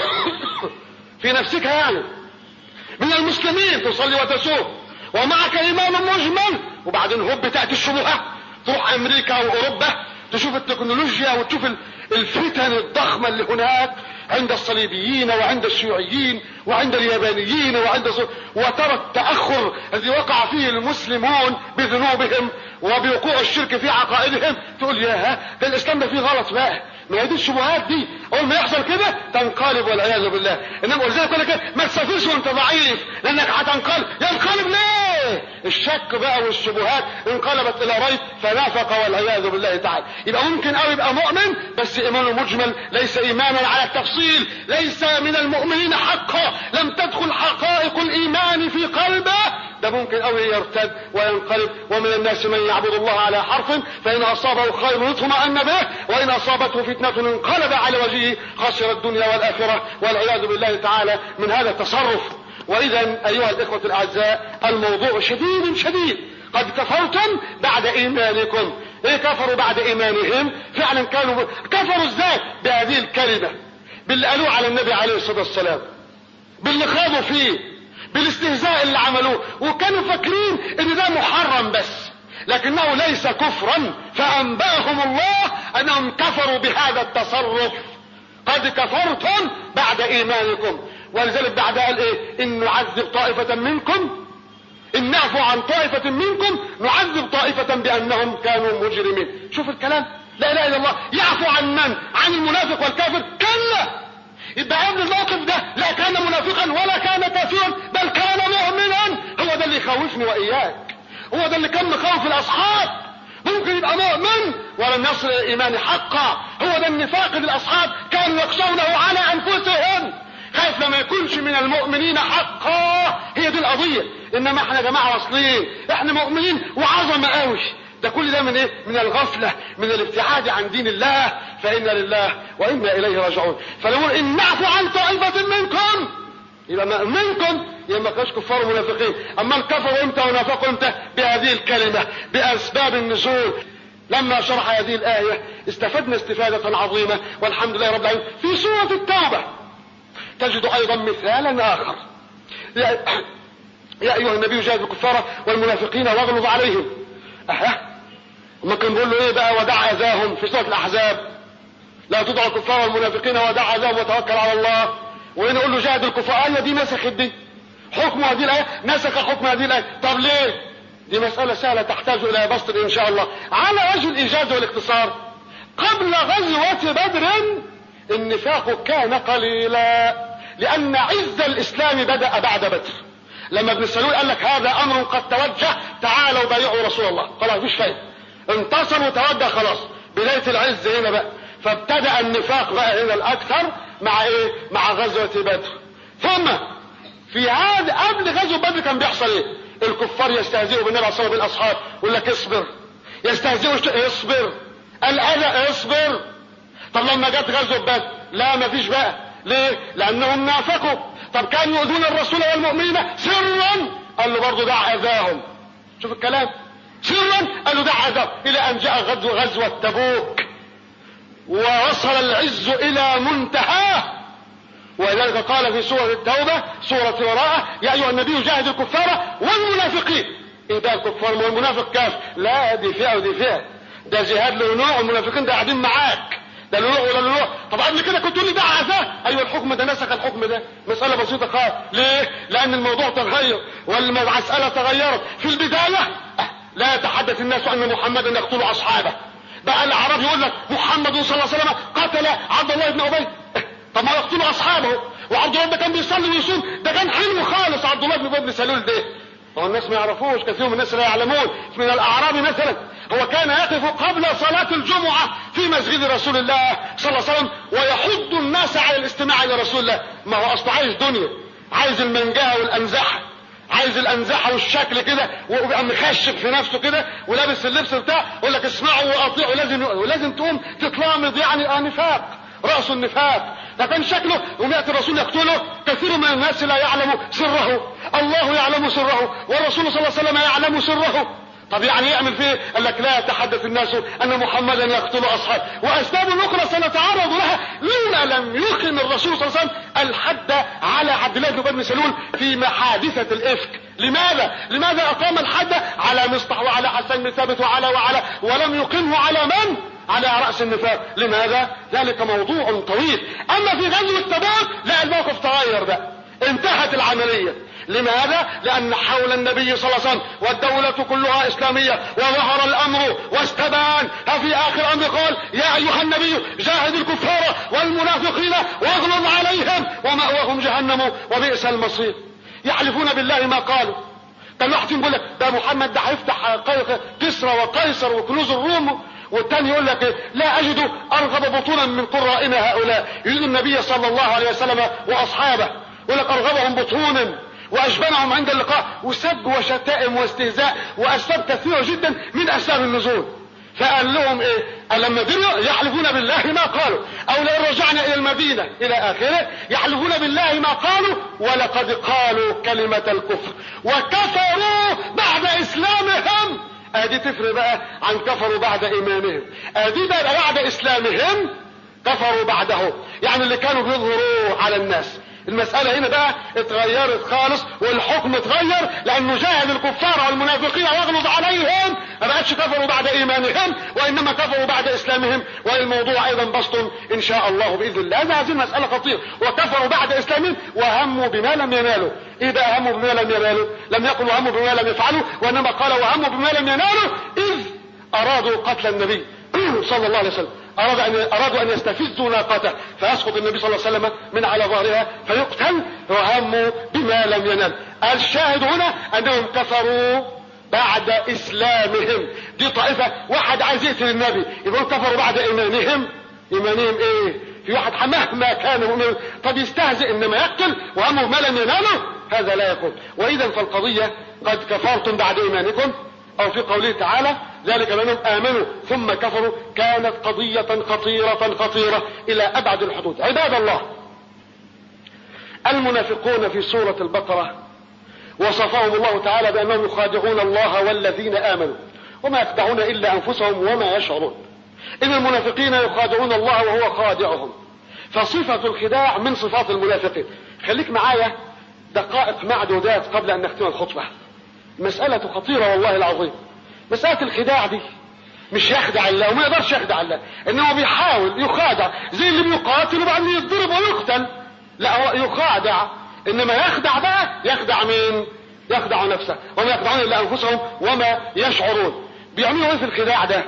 في نفسك يعني من المسلمين تصلي وتصوم ومعك ايمان مجمل وبعدين هوب تاتي الشبهه تروح امريكا واوروبا تشوف التكنولوجيا وتشوف الفتن الضخمه اللي هناك عند الصليبيين وعند الشيوعيين وعند اليابانيين وعند وترى التاخر الذي وقع فيه المسلمون بذنوبهم وبوقوع الشرك في عقائدهم تقول يا ده الاسلام ده فيه غلط بقى ما هي دي الشبهات دي اول ما يحصل كده تنقلب والعياذ بالله انما ولذلك يقول لك ما تسافرش وانت ضعيف لانك هتنقلب ينقلب ليه الشك بقى والشبهات انقلبت الى ريب فنافق والعياذ بالله تعالى يبقى ممكن او يبقى مؤمن بس ايمانه مجمل ليس ايمانا على التفصيل ليس من المؤمنين حقا لم تدخل حقائق الايمان في قلبه ده ممكن قوي يرتد وينقلب ومن الناس من يعبد الله على حرف فإن أصابه خير اطمأن به وإن أصابته فتنة انقلب على وجهه خسر الدنيا والآخرة والعياذ بالله تعالى من هذا التصرف وإذا أيها الإخوة الأعزاء الموضوع شديد شديد قد كفرتم بعد إيمانكم إيه كفروا بعد إيمانهم فعلا كانوا كفروا إزاي بهذه الكلمة باللي قالوه على النبي عليه الصلاة والسلام باللي خاضوا فيه بالاستهزاء اللي عملوه وكانوا فاكرين ان ده محرم بس لكنه ليس كفرا فانباهم الله انهم كفروا بهذا التصرف قد كفرتم بعد ايمانكم ولذلك بعد قال ايه ان نعذب طائفة منكم ان نعفو عن طائفة منكم نعذب طائفة بانهم كانوا مجرمين شوف الكلام لا اله الا الله يعفو عن من عن المنافق والكافر كلا يبقى قبل الموقف ده لا كان منافقا ولا كان كافرا بل كان مؤمنا هو ده اللي يخوفني واياك هو ده اللي كان مخوف الاصحاب ممكن يبقى مؤمن ولم يصل الى الايمان حقا هو ده النفاق اللي الاصحاب كانوا يخشونه على انفسهم خايف لما يكونش من المؤمنين حقا هي دي القضيه انما احنا يا جماعه واصلين احنا مؤمنين وعظمه قوي ده كل ده من ايه من الغفلة من الابتعاد عن دين الله فإنا لله وإنا إليه راجعون فلو إن نعفو عن طائفة منكم يبقى منكم يبقى ما كانش كفار ومنافقين اما الكفروا امتى ونافقوا امتى بهذه الكلمة باسباب النزول لما شرح هذه الآية استفدنا استفادة عظيمة والحمد لله رب العالمين في سورة التوبة تجد أيضا مثالا آخر يا, يا أيها النبي جاهد الكفار والمنافقين واغلظ عليهم أه ما كان بيقول له ايه بقى ودع اذاهم في سوره الاحزاب لا تدع الكفار والمنافقين ودع اذاهم وتوكل على الله وهنا يقول له جاهد الكفار قال دي نسخت دي حكم هذه الايه نسخ حكم هذه الايه طب ليه دي مساله سهله تحتاج الى بسط ان شاء الله على وجه الايجاز والاختصار قبل غزوه بدر النفاق كان قليلا لان عز الاسلام بدا بعد بدر لما ابن سلول قال لك هذا امر قد توجه تعالوا بايعوا رسول الله خلاص مفيش فايده انتصر وتوجه خلاص بداية العز هنا بقى فابتدأ النفاق بقى هنا الأكثر مع إيه؟ مع غزوة بدر ثم في هذا قبل غزوة بدر كان بيحصل إيه؟ الكفار يستهزئوا بالنبي عليه الصلاة والسلام بالأصحاب يقول لك اصبر يستهزئوا اصبر الأذى اصبر طب لما جت غزوة بدر لا مفيش بقى ليه؟ لأنهم نافقوا طب كانوا يؤذون الرسول والمؤمنين سرا قال له برضه دع أذاهم شوف الكلام سرا قالوا ده عذاب الى ان جاء غزو غزوة تبوك ووصل العز الى منتهاه ولذلك قال في سورة التوبة سورة وراءه يا ايها النبي جاهد الكفار والمنافقين ايه ده الكفار والمنافق كاف لا دي فئة ودي فئة ده جهاد له نوع والمنافقين ده قاعدين معاك ده له نوع ولا له نوع طب قبل كده كنت تقول لي ده عذاب ايوه الحكم ده نسخ الحكم ده مسألة بسيطة خالص ليه لان الموضوع تغير والمسألة تغيرت في البداية لا يتحدث الناس ان محمدا يقتل اصحابه بقى العرب يقول لك محمد صلى الله عليه وسلم قتل عبد الله بن ابي طب ما يقتل اصحابه وعبد الله ده كان بيصلي ويصوم ده كان حلو خالص عبد الله بن ابي سلول ده هو الناس ما يعرفوش كثير من الناس لا يعلمون من الاعراب مثلا هو كان يقف قبل صلاة الجمعة في مسجد رسول الله صلى الله عليه وسلم ويحض الناس على الاستماع الى رسول الله ما هو اصلا عايز دنيا عايز المنجاه والانزاحه عايز الانزاحه والشكل كده ويبقى مخشب في نفسه كده ولابس اللبس بتاعه يقول لك اسمعوا واطيعوا لازم ولازم تقوم تتلامض يعني اه نفاق راس النفاق ده كان شكله يوم ياتي الرسول يقتله كثير من الناس لا يعلم سره الله يعلم سره والرسول صلى الله عليه وسلم يعلم سره طب يعني يعمل فيه قال لك لا يتحدث الناس ان محمدا يقتل اصحابه واسباب اخرى سنتعرض لها لولا لم يقم الرسول صلى الله عليه وسلم الحد على عبد الله بن بن سلول في حادثه الافك لماذا لماذا اقام الحد على مصطح وعلى حسن بن ثابت وعلى وعلى ولم يقمه على من على رأس النفاق لماذا ذلك موضوع طويل اما في غزوة تبوك لا الموقف تغير بقى انتهت العملية لماذا لان حول النبي صلى الله عليه وسلم والدولة كلها اسلامية وظهر الامر واستبان ففي اخر امر قال يا ايها النبي جاهد الكفار والمنافقين واغلظ عليهم ومأواهم جهنم وبئس المصير يحلفون بالله ما قالوا ده الواحد يقول لك ده محمد ده هيفتح كسرى وقيصر وكنوز الروم والتاني يقول لك إيه؟ لا اجد ارغب بطونا من قرائنا هؤلاء يريد النبي صلى الله عليه وسلم واصحابه يقول لك ارغبهم بطونا واجبنهم عند اللقاء وسب وشتائم واستهزاء واسباب كثيره جدا من اسباب النزول فقال لهم ايه لما دروا يحلفون بالله ما قالوا او لو رجعنا الى المدينة الى اخره يحلفون بالله ما قالوا ولقد قالوا كلمة الكفر وكفروا بعد اسلامهم ادي تفرق بقى عن كفروا بعد ايمانهم ادي بقى بعد اسلامهم كفروا بعده يعني اللي كانوا بيظهروا على الناس المسألة هنا بقى اتغيرت خالص والحكم اتغير لأنه جاهد الكفار والمنافقين واغلظ عليهم ما بقتش كفروا بعد إيمانهم وإنما كفروا بعد إسلامهم والموضوع أيضا بسط إن شاء الله بإذن الله هذا هذه المسألة خطيرة وكفروا بعد إسلامهم وهموا بما لم ينالوا إيه بقى هموا بما لم ينالوا لم يقل وهموا بما لم يفعلوا وإنما قال وهموا بما لم ينالوا إذ أرادوا قتل النبي صلى الله عليه وسلم أراد أن أرادوا أن يستفزوا ناقته فيسقط النبي صلى الله عليه وسلم من على ظهرها فيقتل وهموا بما لم ينال الشاهد هنا أنهم كفروا بعد إسلامهم دي طائفة واحد عايز يقتل النبي يقول كفروا بعد إيمانهم إيمانهم إيه في واحد مهما كان مؤمن قد يستهزئ إنما يقتل وهمه ما لم يناله هذا لا يكون وإذا فالقضية قد كفرتم بعد إيمانكم أو في قوله تعالى ذلك بأنهم آمنوا ثم كفروا كانت قضية خطيرة خطيرة إلى أبعد الحدود عباد الله المنافقون في سورة البقرة وصفهم الله تعالى بأنهم يخادعون الله والذين آمنوا وما يخدعون إلا أنفسهم وما يشعرون إن المنافقين يخادعون الله وهو خادعهم فصفة الخداع من صفات المنافقين خليك معايا دقائق معدودات قبل أن نختم الخطبة مسألة خطيرة والله العظيم مسألة الخداع دي مش يخدع الله وما يقدرش يخدع الله انه بيحاول يخادع زي اللي بيقاتل وبعدين يتضرب ويقتل لا هو يخادع انما يخدع بقى يخدع مين يخدع نفسه وما يخدعون الا انفسهم وما يشعرون بيعملوا ايه في الخداع ده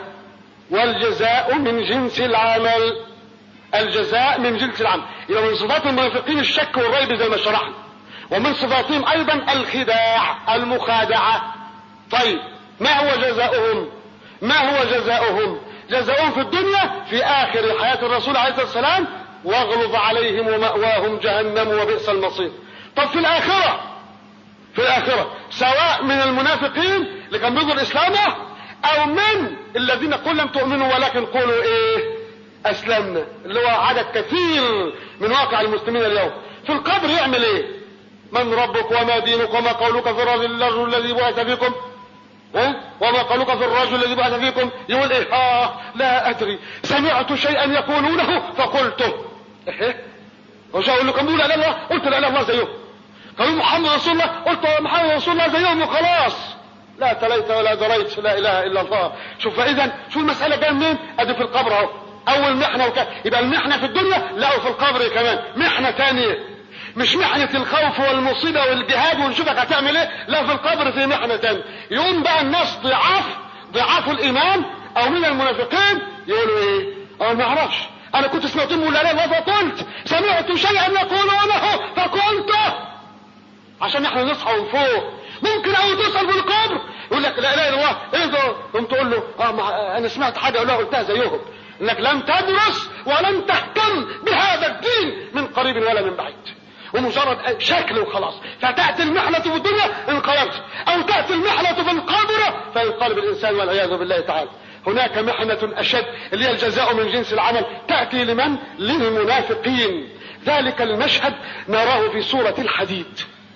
والجزاء من جنس العمل الجزاء من جنس العمل يبقى من صفات المنافقين الشك والريب زي ما شرحنا ومن صفاتهم ايضا الخداع المخادعه طيب ما هو جزاؤهم ما هو جزاؤهم جزاؤهم في الدنيا في اخر حياة الرسول عليه الصلاة والسلام واغلظ عليهم ومأواهم جهنم وبئس المصير طب في الاخرة في الاخرة سواء من المنافقين اللي كان بيظهر اسلامه او من الذين قل لم تؤمنوا ولكن قولوا ايه اسلمنا اللي هو عدد كثير من واقع المسلمين اليوم في القبر يعمل ايه من ربك وما دينك وما قولك في الرجل الذي بعث فيكم ها وما قالوك في الرجل الذي بعث فيكم يقول ايه اه لا ادري سمعت شيئا يقولونه فقلته ايه وش اقول لكم بيقول لا الله قلت لا الله زيهم قالوا محمد رسول الله قلت محمد رسول الله زيهم وخلاص لا تليت ولا دريت لا اله الا الله شوف فاذا شو المساله جايه منين ادي في القبر اهو اول محنه وك... يبقى المحنه في الدنيا لا وفي القبر كمان محنه ثانيه مش محنة الخوف والمصيبة والجهاد ونشوفك هتعمل ايه لا في القبر في محنة تانية يقوم بقى الناس ضعاف ضعاف الايمان او من المنافقين يقولوا ايه اه ما اعرفش انا كنت سمعت لا لا الله فقلت سمعت شيئا يقولونه فقلته عشان احنا نصحى من فوق ممكن او تصل في القبر يقول لك لا اله الا الله ايه ده قمت تقول له اه ما انا سمعت حاجه ولا قلتها زيهم انك لم تدرس ولم تهتم بهذا الدين من قريب ولا من بعيد ومجرد شكل وخلاص فتأتي المحنة في الدنيا انقلبت او تأتي المحنة في القبر فينقلب الانسان والعياذ بالله تعالى هناك محنة اشد اللي هي الجزاء من جنس العمل تأتي لمن للمنافقين ذلك المشهد نراه في سورة الحديد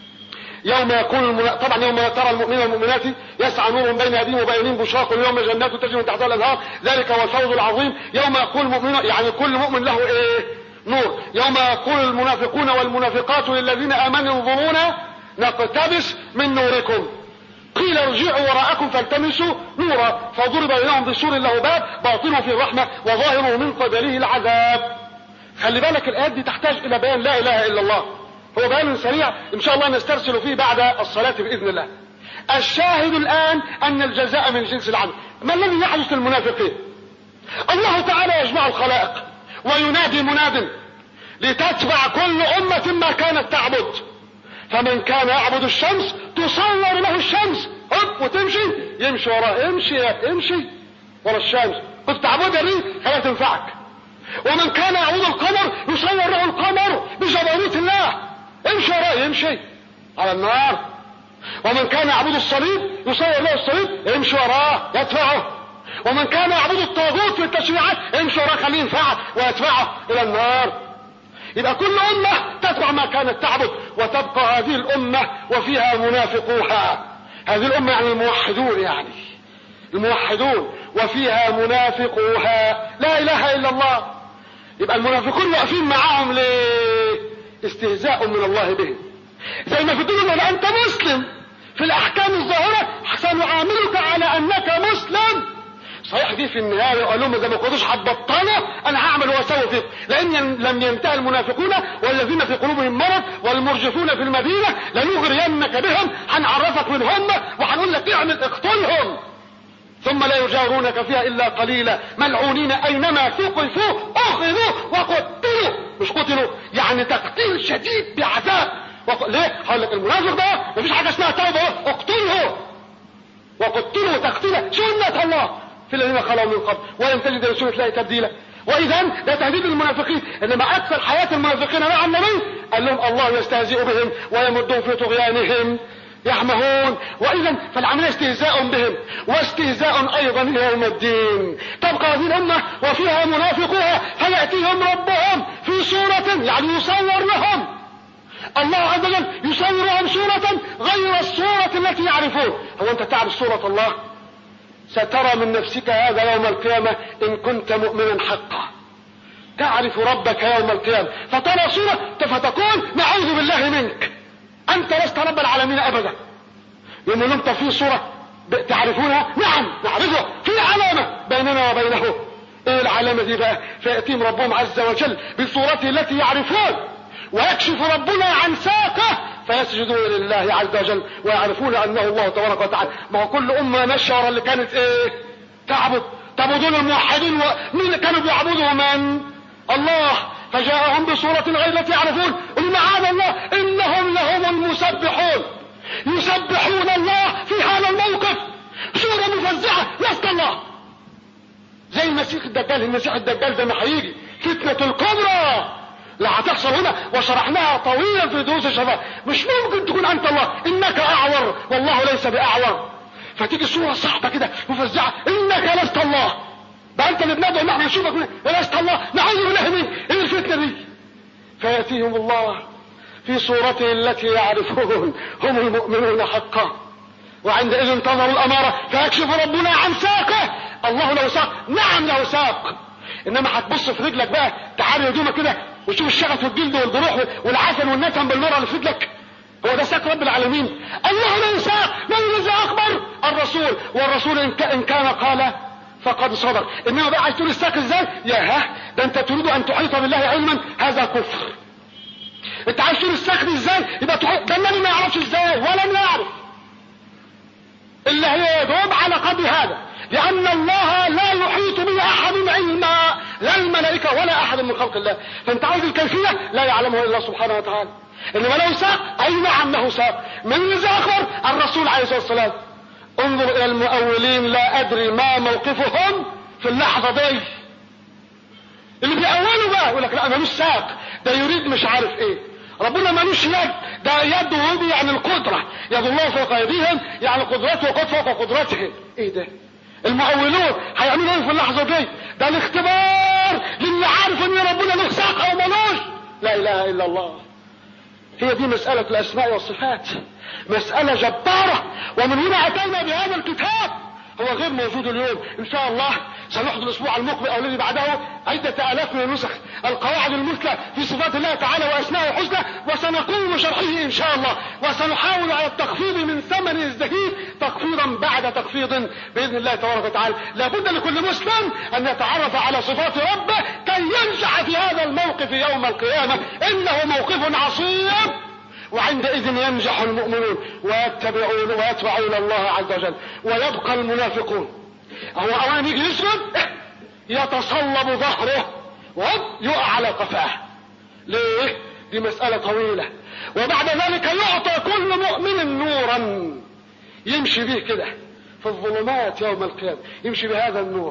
يوم يكون المنا... طبعا يوم ترى المؤمنين والمؤمنات يسعى نورهم بين ايديهم وبينهم بشراق اليوم جنات تجري من تحتها الانهار ذلك هو الفوز العظيم يوم يقول المؤمن يعني كل مؤمن له ايه نور يوم يقول المنافقون والمنافقات للذين امنوا انظرونا نقتبس من نوركم قيل ارجعوا وراءكم فالتمسوا نورا فضرب بينهم بسور له باب باطنه في الرحمه وظاهره من قبله العذاب خلي بالك الايات دي تحتاج الى بيان لا اله الا الله هو بيان سريع ان شاء الله نسترسل فيه بعد الصلاة باذن الله الشاهد الان ان الجزاء من جنس العمل ما الذي يحدث للمنافقين الله تعالى يجمع الخلائق وينادي مناد لتتبع كل أمة ما كانت تعبد فمن كان يعبد الشمس تصور له الشمس هب وتمشي يمشي وراه امشي امشي ورا الشمس كنت تعبدها ليه فلا تنفعك ومن كان يعبد القمر يصور له القمر بجبروت الله امشي وراه يمشي على النار ومن كان يعبد الصليب يصور له الصليب امشي وراه يدفعه ومن كان يعبد الطاغوت في التشريعات امشي وراه خليه ينفعه ويدفعه الى النار يبقى كل أمة تتبع ما كانت تعبد وتبقى هذه الأمة وفيها منافقوها هذه الأمة يعني الموحدون يعني الموحدون وفيها منافقوها لا إله إلا الله يبقى المنافقون واقفين معاهم ليه استهزاء من الله بهم زي ما في الدنيا أنت مسلم في الأحكام الظاهرة سنعاملك على أنك مسلم صحيح دي في النهايه وقال لهم اذا ما كنتوش هتبطلوا انا هعمل واسوي فيكم لان لم ينتهي المنافقون والذين في قلوبهم مرض والمرجفون في المدينه لنغرينك بهم هنعرفك من هم وهنقول لك اعمل اقتلهم ثم لا يجارونك فيها الا قليلا ملعونين اينما ثقفوا اخذوا وقتلوا مش قتلوا يعني تقتيل شديد بعذاب وق... ليه؟ هقول لك المنافق ده مفيش حاجه اسمها توبه اقتله وقتلوا تقتيلا سنه الله في الذين خلوا من قبل ولم تجد لسنة الله تبديلا واذا ده تهديد للمنافقين انما اكثر حياة المنافقين مع النبي قال لهم الله يستهزئ بهم ويمدهم في طغيانهم يعمهون واذا فالعمليه استهزاء بهم واستهزاء ايضا يوم الدين تبقى هذه الامه وفيها منافقوها فياتيهم ربهم في صوره يعني يصور لهم الله عز وجل يصورهم صوره غير الصوره التي يعرفون هو انت تعرف صوره الله سترى من نفسك هذا يوم القيامة إن كنت مؤمنا حقا تعرف ربك يوم القيامة فترى صورة فتقول نعوذ بالله منك أنت لست رب العالمين أبدا يوم أنت في صورة تعرفونها نعم نعرفها في علامة بيننا وبينه ايه العلامة دي بقى فيأتيهم ربهم عز وجل بصورته التي يعرفون ويكشف ربنا عن ساقه فيسجدون لله عز وجل ويعرفون انه الله تبارك وتعالى ما هو كل امه ماشيه ورا اللي كانت ايه تعبد تعبدون الموحدين ومين اللي كانوا بيعبدوا من الله فجاءهم بصورة غير التي يعرفون قل معاذ الله انهم لهم المسبحون يسبحون الله في هذا الموقف صورة مفزعة لست الله زي المسيح الدجال المسيح الدجال ده ما هيجي فتنة الكبرى لا هتحصل هنا وشرحناها طويلا في دروس الشفاء مش ممكن تكون انت الله انك اعور والله ليس باعور فتيجي صوره صعبه كده مفزعه انك لست الله ده انت اللي بندعو ان احنا نشوفك لست الله نعوذ بالله منك ايه الفتنه دي فياتيهم الله في صورته التي يعرفون هم المؤمنون حقا وعندئذ انتظروا الاماره فيكشف ربنا عن ساقه الله له ساق نعم له ساق انما هتبص في رجلك بقى تعالي هدومك كده وشوف الشغف والجلد والجروح والعسل والنتن بالمرة اللي في رجلك هو ده ساق رب العالمين الله لا يساق من الذي اكبر الرسول والرسول ان كان قال فقد صدق انما بقى عايز تقول الساق ازاي يا ها ده انت تريد ان تحيط بالله علما هذا كفر انت عايز تقول الساق دي ازاي يبقى تحيط ده النبي ما يعرفش ازاي ولم يعرف الا هي يدوب على قدر هذا لأن الله لا يحيط به أحد علما لا الملائكة ولا أحد من خلق الله فأنت عايز الكيفية لا يعلمها إلا الله سبحانه وتعالى إنما له ساق أي نعم له ساق من الذي أخبر الرسول عليه الصلاة والسلام انظر إلى المؤولين لا أدري ما موقفهم في اللحظة دي اللي بيأولوا بقى يقول لك لا ملوش ساق ده يريد مش عارف ايه ربنا ملوش يد ده يده دي يعني القدرة يد الله فوق ايديهم يعني قدرته وقد فوق قدرتهم ايه ده المؤولون هيعملوا ايه في اللحظه دي ده الاختبار للي عارف ان ربنا له ساق او ملوش لا اله الا الله هي دي مسألة الأسماء والصفات مسألة جبارة ومن هنا أتينا بهذا الكتاب هو غير موجود اليوم إن شاء الله سنحضر الأسبوع المقبل أو الذي بعده عدة آلاف من النسخ القواعد المثلى في صفات الله تعالى وأسمائه الحسنى وسنقوم بشرحه إن شاء الله وسنحاول على التخفيض من ثمن الزهيد تخفيضا بعد تخفيض بإذن الله تبارك وتعالى لابد لكل مسلم أن يتعرف على صفات ربه كي ينجح في هذا الموقف الموقف يوم القيامة إنه موقف عصيب وعندئذ ينجح المؤمنون ويتبعون ويتبعون الله عز وجل ويبقى المنافقون هو أوان يجي يسجد يتصلب ظهره وهو يقع على قفاه ليه دي مسألة طويلة وبعد ذلك يعطى كل مؤمن نورا يمشي به كده في الظلمات يوم القيامة يمشي بهذا النور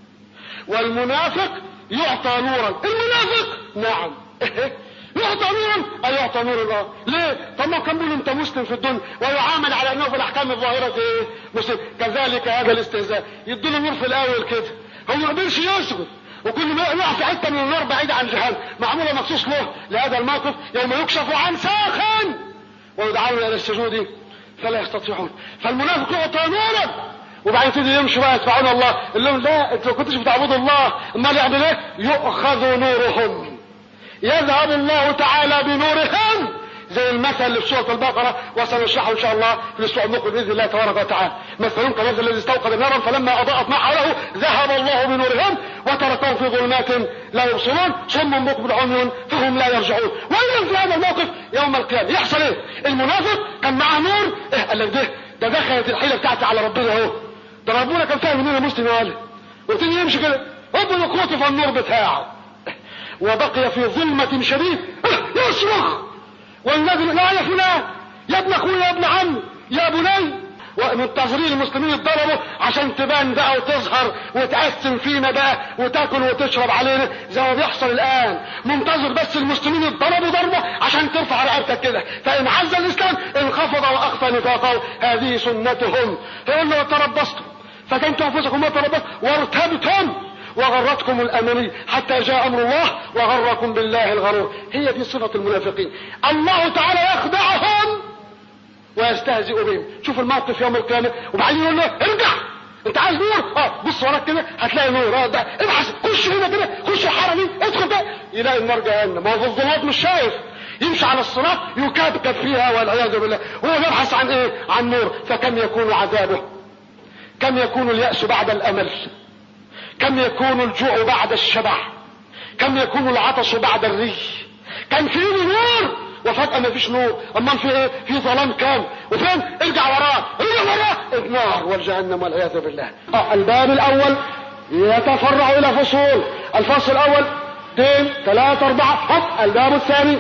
والمنافق يعطى نورا المنافق نعم يعطى نورا اي يعطى نور الله ليه طب ما كان بيقول انت مسلم في الدنيا ويعامل على انه في الاحكام الظاهره ايه مسلم كذلك هذا الاستهزاء يديله نور في الاول كده هو ما يقدرش يسجد وكل ما يقع في حته من النار بعيد عن جهنم معموله مخصوص له لهذا الموقف يوم يكشف عن ساخ ويدعون الى السجود فلا يستطيعون فالمنافق يعطى نورا وبعدين يبتدي يمشي بقى يتبعون الله يقول لهم لا انتوا ما كنتش بتعبدوا الله امال يعمل ايه؟ يؤخذ نورهم يذهب الله تعالى بنورهم زي المثل اللي في سوره البقره وسنشرحه ان شاء الله في الاسبوع المقبل باذن الله تبارك وتعالى مثلهم كمثل الذي استوقد نارا فلما اضاءت ما حوله ذهب الله بنورهم وتركهم في ظلمات لا يبصرون صم بكم عمي فهم لا يرجعون واذا في هذا الموقف يوم القيامه يحصل ايه؟ المنافق كان معاه نور ايه قال لك ده ده دخلت الحيله بتاعتي على ربنا اهو ده ربنا كان فاهم ان انا مسلم يا وابتدي يمشي كده ربنا يقوته في النور بتاعه وبقي في ظلمة شديد يصرخ والنبي لا يا فلان يا ابن اخويا يا ابن عم يا بني ومنتظرين المسلمين يتضربوا عشان تبان بقى وتظهر وتقسم فينا بقى وتاكل وتشرب علينا زي ما بيحصل الان منتظر بس المسلمين يتضربوا ضربه عشان ترفع رقبتك كده فان عز الاسلام انخفض واخفى نفاقه هذه سنتهم فقل له تربصتم فكنتم انفسكم ما تربصتم وارتبتم وغرتكم الاماني حتى جاء امر الله وغركم بالله الغرور هي دي صفه المنافقين الله تعالى يخدعهم ويستهزئ بهم شوف الموقف يوم القيامه وبعدين يقول له ارجع انت عايز نور اه بص وراك كده هتلاقي نور اه ده ابحث خش هنا كده خش الحاره دي ادخل ده يلاقي النار جهنم ما هو في الظلمات مش شايف يمشي على الصراط يكبكب فيها والعياذ بالله هو يبحث عن ايه عن نور فكم يكون عذابه كم يكون اليأس بعد الامل كم يكون الجوع بعد الشبع كم يكون العطش بعد الري كان في نور وفجأة ما فيش نور امال في ايه في ظلام كام وفين ارجع وراه ارجع وراه النار والجهنم والعياذ بالله اه الباب الاول يتفرع الى فصول الفصل الاول اثنين ثلاثة أربعة هوب الباب الثاني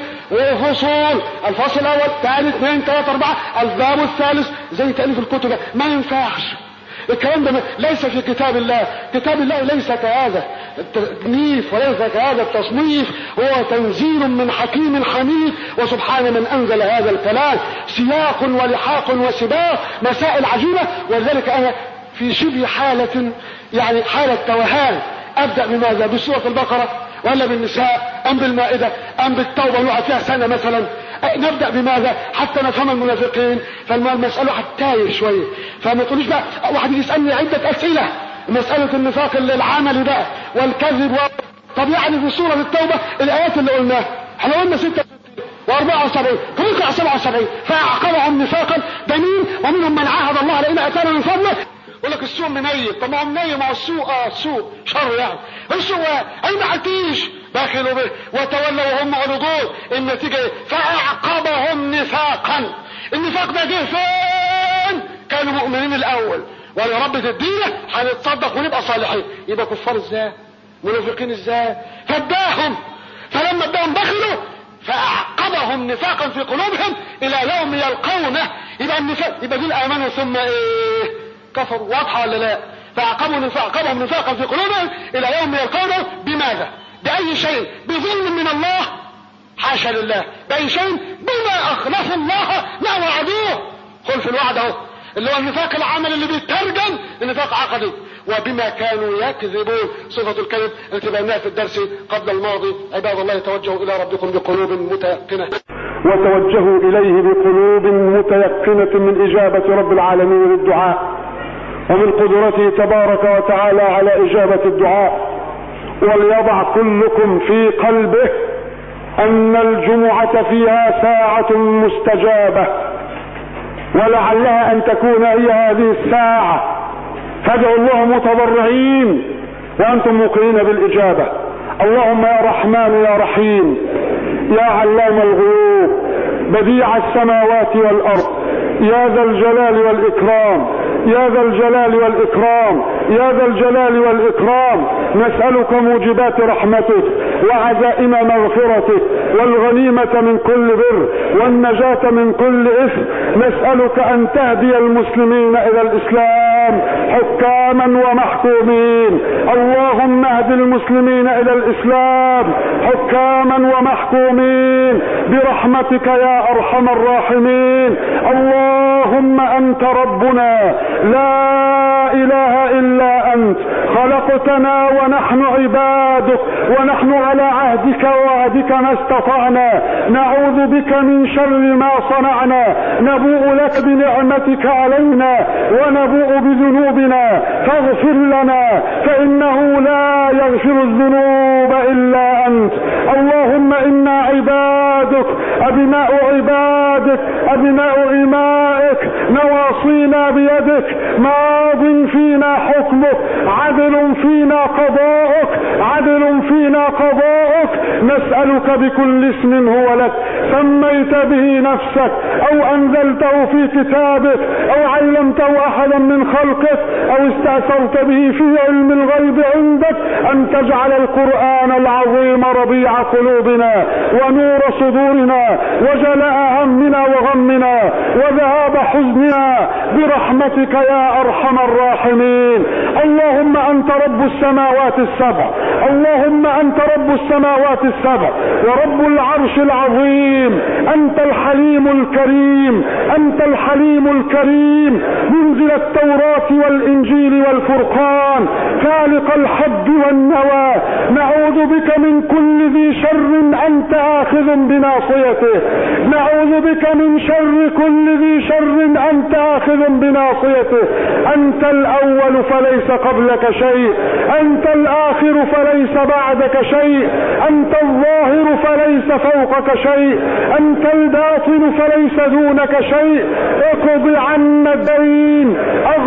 فصول الفصل الأول ثاني اثنين ثلاثة أربعة الباب الثالث زي تأليف الكتب ما ينفعش الكلام ده ليس في كتاب الله كتاب الله ليس كهذا التنيف وليس كهذا التصنيف هو تنزيل من حكيم حميد وسبحان من انزل هذا الكلام سياق ولحاق وسباق مسائل عجيبه ولذلك انا في شبه حاله يعني حاله توهان ابدا بماذا بسوره البقره ولا بالنساء ام بالمائده ام بالتوبه نقعد فيها سنه مثلا نبدا بماذا حتى نفهم المنافقين فالمساله هتتايه شويه فما تقوليش بقى واحد يسالني عده اسئله مساله النفاق العملي بقى والكذب و... طب يعني في سوره التوبه الايات اللي قلناها احنا قلنا 66 و74 فوقع 77 فاعقبهم نفاقا بمين ومنهم من عاهد الله لئن اتانا من فضله يقول لك السوء منيل طب ما هو منيل ما هو السوء اه السوء شر يعني السوء اي ما حتيش بخلوا به وتولوا وهم معرضون النتيجه ايه فاعقبهم نفاقا النفاق ده جه فين كانوا مؤمنين الاول ولرب تدينا هنتصدق ونبقى صالحين يبقى كفار ازاي منافقين ازاي فاداهم فلما اداهم بخلوا فاعقبهم نفاقا في قلوبهم الى يوم يلقونه يبقى النفاق يبقى دول امنوا ثم ايه كفروا واضحه ولا لا فاعقبوا نفاقهم نفاقا في قلوبهم الى يوم يلقونه بماذا بأي شيء بظلم من الله حاشا لله بأي شيء بما أخلفوا الله ما وعدوه قل في الوعد اهو اللي هو النفاق العمل اللي بيترجم لنفاق عقدي وبما كانوا يكذبون صفة الكذب التي بيناها في الدرس قبل الماضي عباد الله توجهوا إلى ربكم بقلوب متيقنة وتوجهوا إليه بقلوب متيقنة من إجابة رب العالمين للدعاء ومن قدرته تبارك وتعالى على إجابة الدعاء وليضع كلكم في قلبه ان الجمعة فيها ساعة مستجابة ولعلها ان تكون هي هذه الساعة فادعوا الله متضرعين وانتم موقنين بالاجابة اللهم يا رحمن يا رحيم يا علام الغيوب بديع السماوات والارض يا ذا الجلال والاكرام يا ذا الجلال والإكرام يا ذا الجلال والإكرام نسألك موجبات رحمتك وعزائم مغفرتك والغنيمة من كل بر والنجاة من كل إثم نسألك أن تهدي المسلمين إلى الإسلام حكاما ومحكومين اللهم اهد المسلمين إلى الإسلام حكاما ومحكومين برحمتك يا أرحم الراحمين اللهم أنت ربنا لا اله الا انت خلقتنا ونحن عبادك ونحن على عهدك ووعدك ما استطعنا نعوذ بك من شر ما صنعنا نبوء لك بنعمتك علينا ونبوء بذنوبنا فاغفر لنا فانه لا يغفر الذنوب الا انت اللهم انا عبادك ابناء عبادك ابناء امائك نواصينا بيدك ماض فينا حكمك عدل فينا قضاؤك عدل فينا قضاؤك نسألك بكل اسم هو لك سميت به نفسك او انزلته في كتابك او علمته احدا من خلقك او استأثرت به في علم الغيب عندك ان تجعل القرآن العظيم ربيع قلوبنا ونور صدورنا وجلاء همنا وغمنا وذهاب حزننا برحمتك يا ارحم الراحمين اللهم انت رب السماوات السبع اللهم انت رب السماوات السبع ورب العرش العظيم انت الحليم الكريم انت الحليم الكريم منزل التوراة والانجيل والفرقان خالق الحب والنوى نعوذ بك من كل ذي شر انت اخذ بناصيته نعوذ بك من شر كل ذي شر انت اخذ بناصيته انت الاول فليس قبلك شيء انت الاخر فليس بعدك شيء انت الظاهر فليس فوقك شيء انت الباطن فليس دونك شيء اقض عنا الدين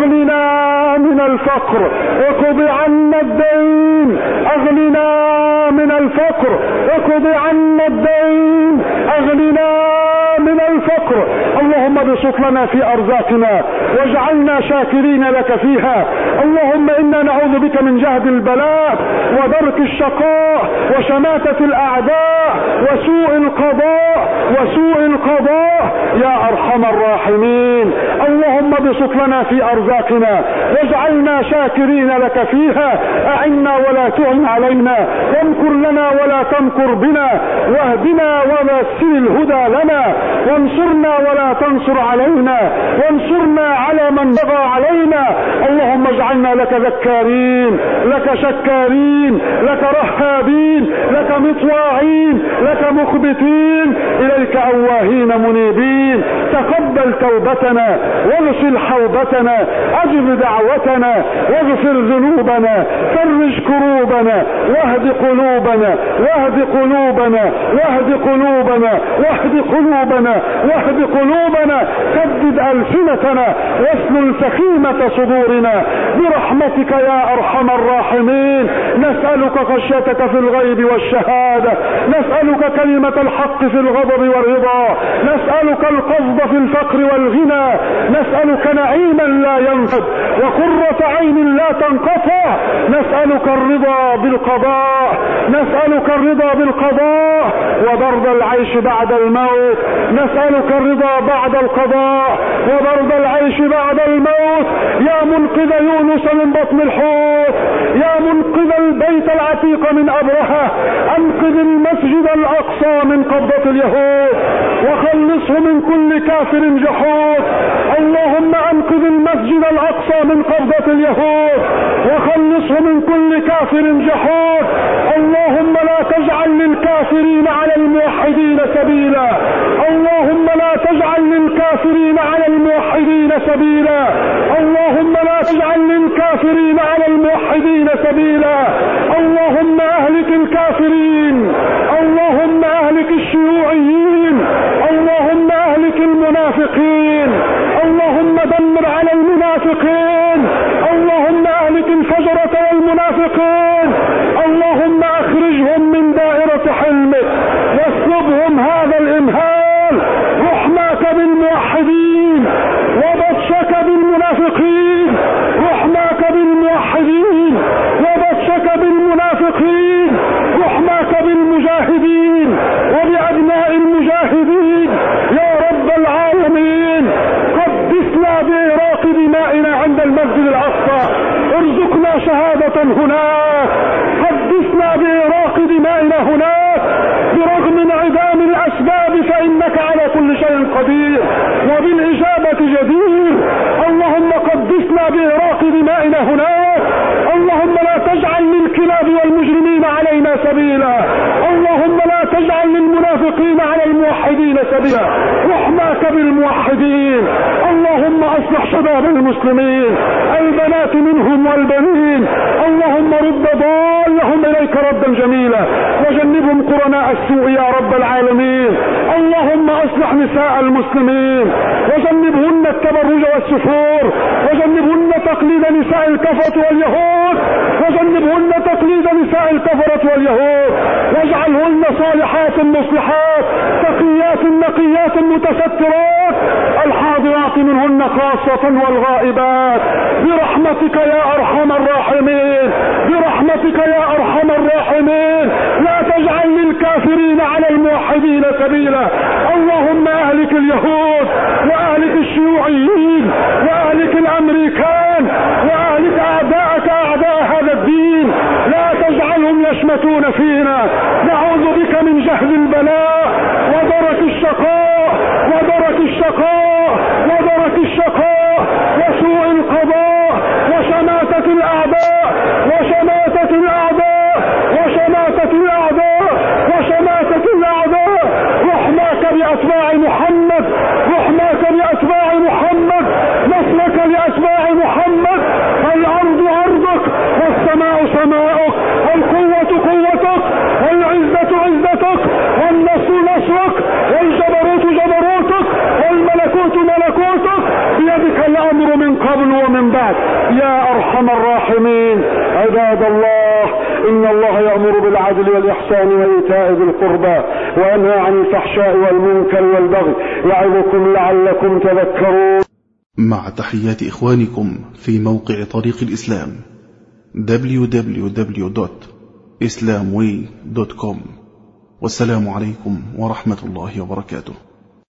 اغننا من الفقر اقض عنا الدين اغننا من الفقر اقض عنا الدين اغننا من الفقر اللهم ابسط لنا في ارزاقنا واجعلنا شاكرين لك فيها اللهم انا نعوذ بك من جهد البلاء ودرك الشقاء وشماتة الاعداء وسوء القضاء وسوء القضاء يا ارحم الراحمين اللهم ابسط لنا في ارزاقنا واجعلنا شاكرين لك فيها اعنا ولا تعن علينا وامكر لنا ولا تمكر بنا واهدنا ويسر الهدى لنا وانصرنا ولا تنصر علينا وانصرنا على من بغى علينا اللهم اجعلنا لك ذكارين لك شكارين لك رهابين لك مطواعين لك مخبتين اليك اواهين منيبين تقبل توبتنا واغسل حوبتنا اجب دعوتنا واغفر ذنوبنا فرج كروبنا واهد قلوبنا واهد قلوبنا واهد قلوبنا واهد قلوبنا واهد قلوبنا سدد السنتنا واسلل سخيمة صدورنا برحمتك يا ارحم الراحمين نسألك خشيتك في الغيب والشهادة نسألك كلمة الحق في الغضب والرضا نسألك القصد في الفقر والغنى نسألك نعيما لا ينفد وقرة عين لا تنقطع نسألك الرضا بالقضاء نسألك الرضا بالقضاء وبرد العيش بعد الموت نسألك الرضا بعد القضاء وبرد العيش بعد الموت يا منقذ يونس من بطن الحوت يا منقذ البيت العتيق من أبرهة أنقذ المسجد الأقصى من قبضة اليهود وخلصه من كل كافر جحود اللهم أنقذ المسجد الأقصى من قبضة اليهود وخلصه من كل كافر جحود اللهم لا تجعل للكافرين على الموحدين سبيلا اللهم لا تجعل للكافرين على الموحدين سبيلا اللهم لا تجعل للكافرين على الموحدين سبيلا اللهم اهلك الكافرين اللهم اهلك الشيوعيين اللهم اهلك المنافقين اللهم دمر على المنافقين اللهم اهلك الفجرة والمنافقين اللهم اخرجهم قدير وبالإجابة جدير اللهم قدسنا بإراق دمائنا هناك اللهم لا تجعل للكلاب والمجرمين علينا سبيلا اللهم لا تجعل للمنافقين على الموحدين سبيلا رحماك بالموحدين اللهم اصلح شباب المسلمين البنات منهم والبنين اللهم رد ضالهم اليك ردا جميلا وجنبهم قرناء السوء يا رب العالمين اللهم اصلح نساء المسلمين وجنبهن التبرج والسفور وجنبهن تقليد نساء الكفرة واليهود وجنبهن تقليد نساء الكفرة واليهود واجعلهن صالحات مصلحات تقيات نقيات متسترات الحاضرات منهن خاصة والغائبات برحمتك يا ارحم الراحمين برحمتك يا ارحم الراحمين لا تجعل للكافرين على الموحدين سبيلا اللهم اهلك اليهود واهلك الشيوعيين واهلك الامريكان واهلك اعداءك اعداء هذا الدين لا تجعلهم يشمتون فينا نعوذ بك من جهل البلاء ودرك الشقاء ودرك الشقاء ودرك الشقاء وسوء القضاء وشماتة الاعداء وشماتة الاعداء وشماتة الاعداء وشماتة الاعداء رحماك باتباع محمد رحماك باتباع محمد نصرك لاتباع محمد الارض ارضك والسماء سماؤك القوة قوتك والعزة عزتك والنصر نصرك والجبروت جبروتك والملكوت ملكوتك بيدك الامر من قبل ومن بعد يا ارحم الراحمين عباد الله ان الله يامر بالعدل والاحسان وايتاء ذي القربى وينهى عن الفحشاء والمنكر والبغي يعظكم لعلكم تذكرون مع تحيات إخوانكم في موقع طريق الإسلام www.islamway.com والسلام عليكم ورحمة الله وبركاته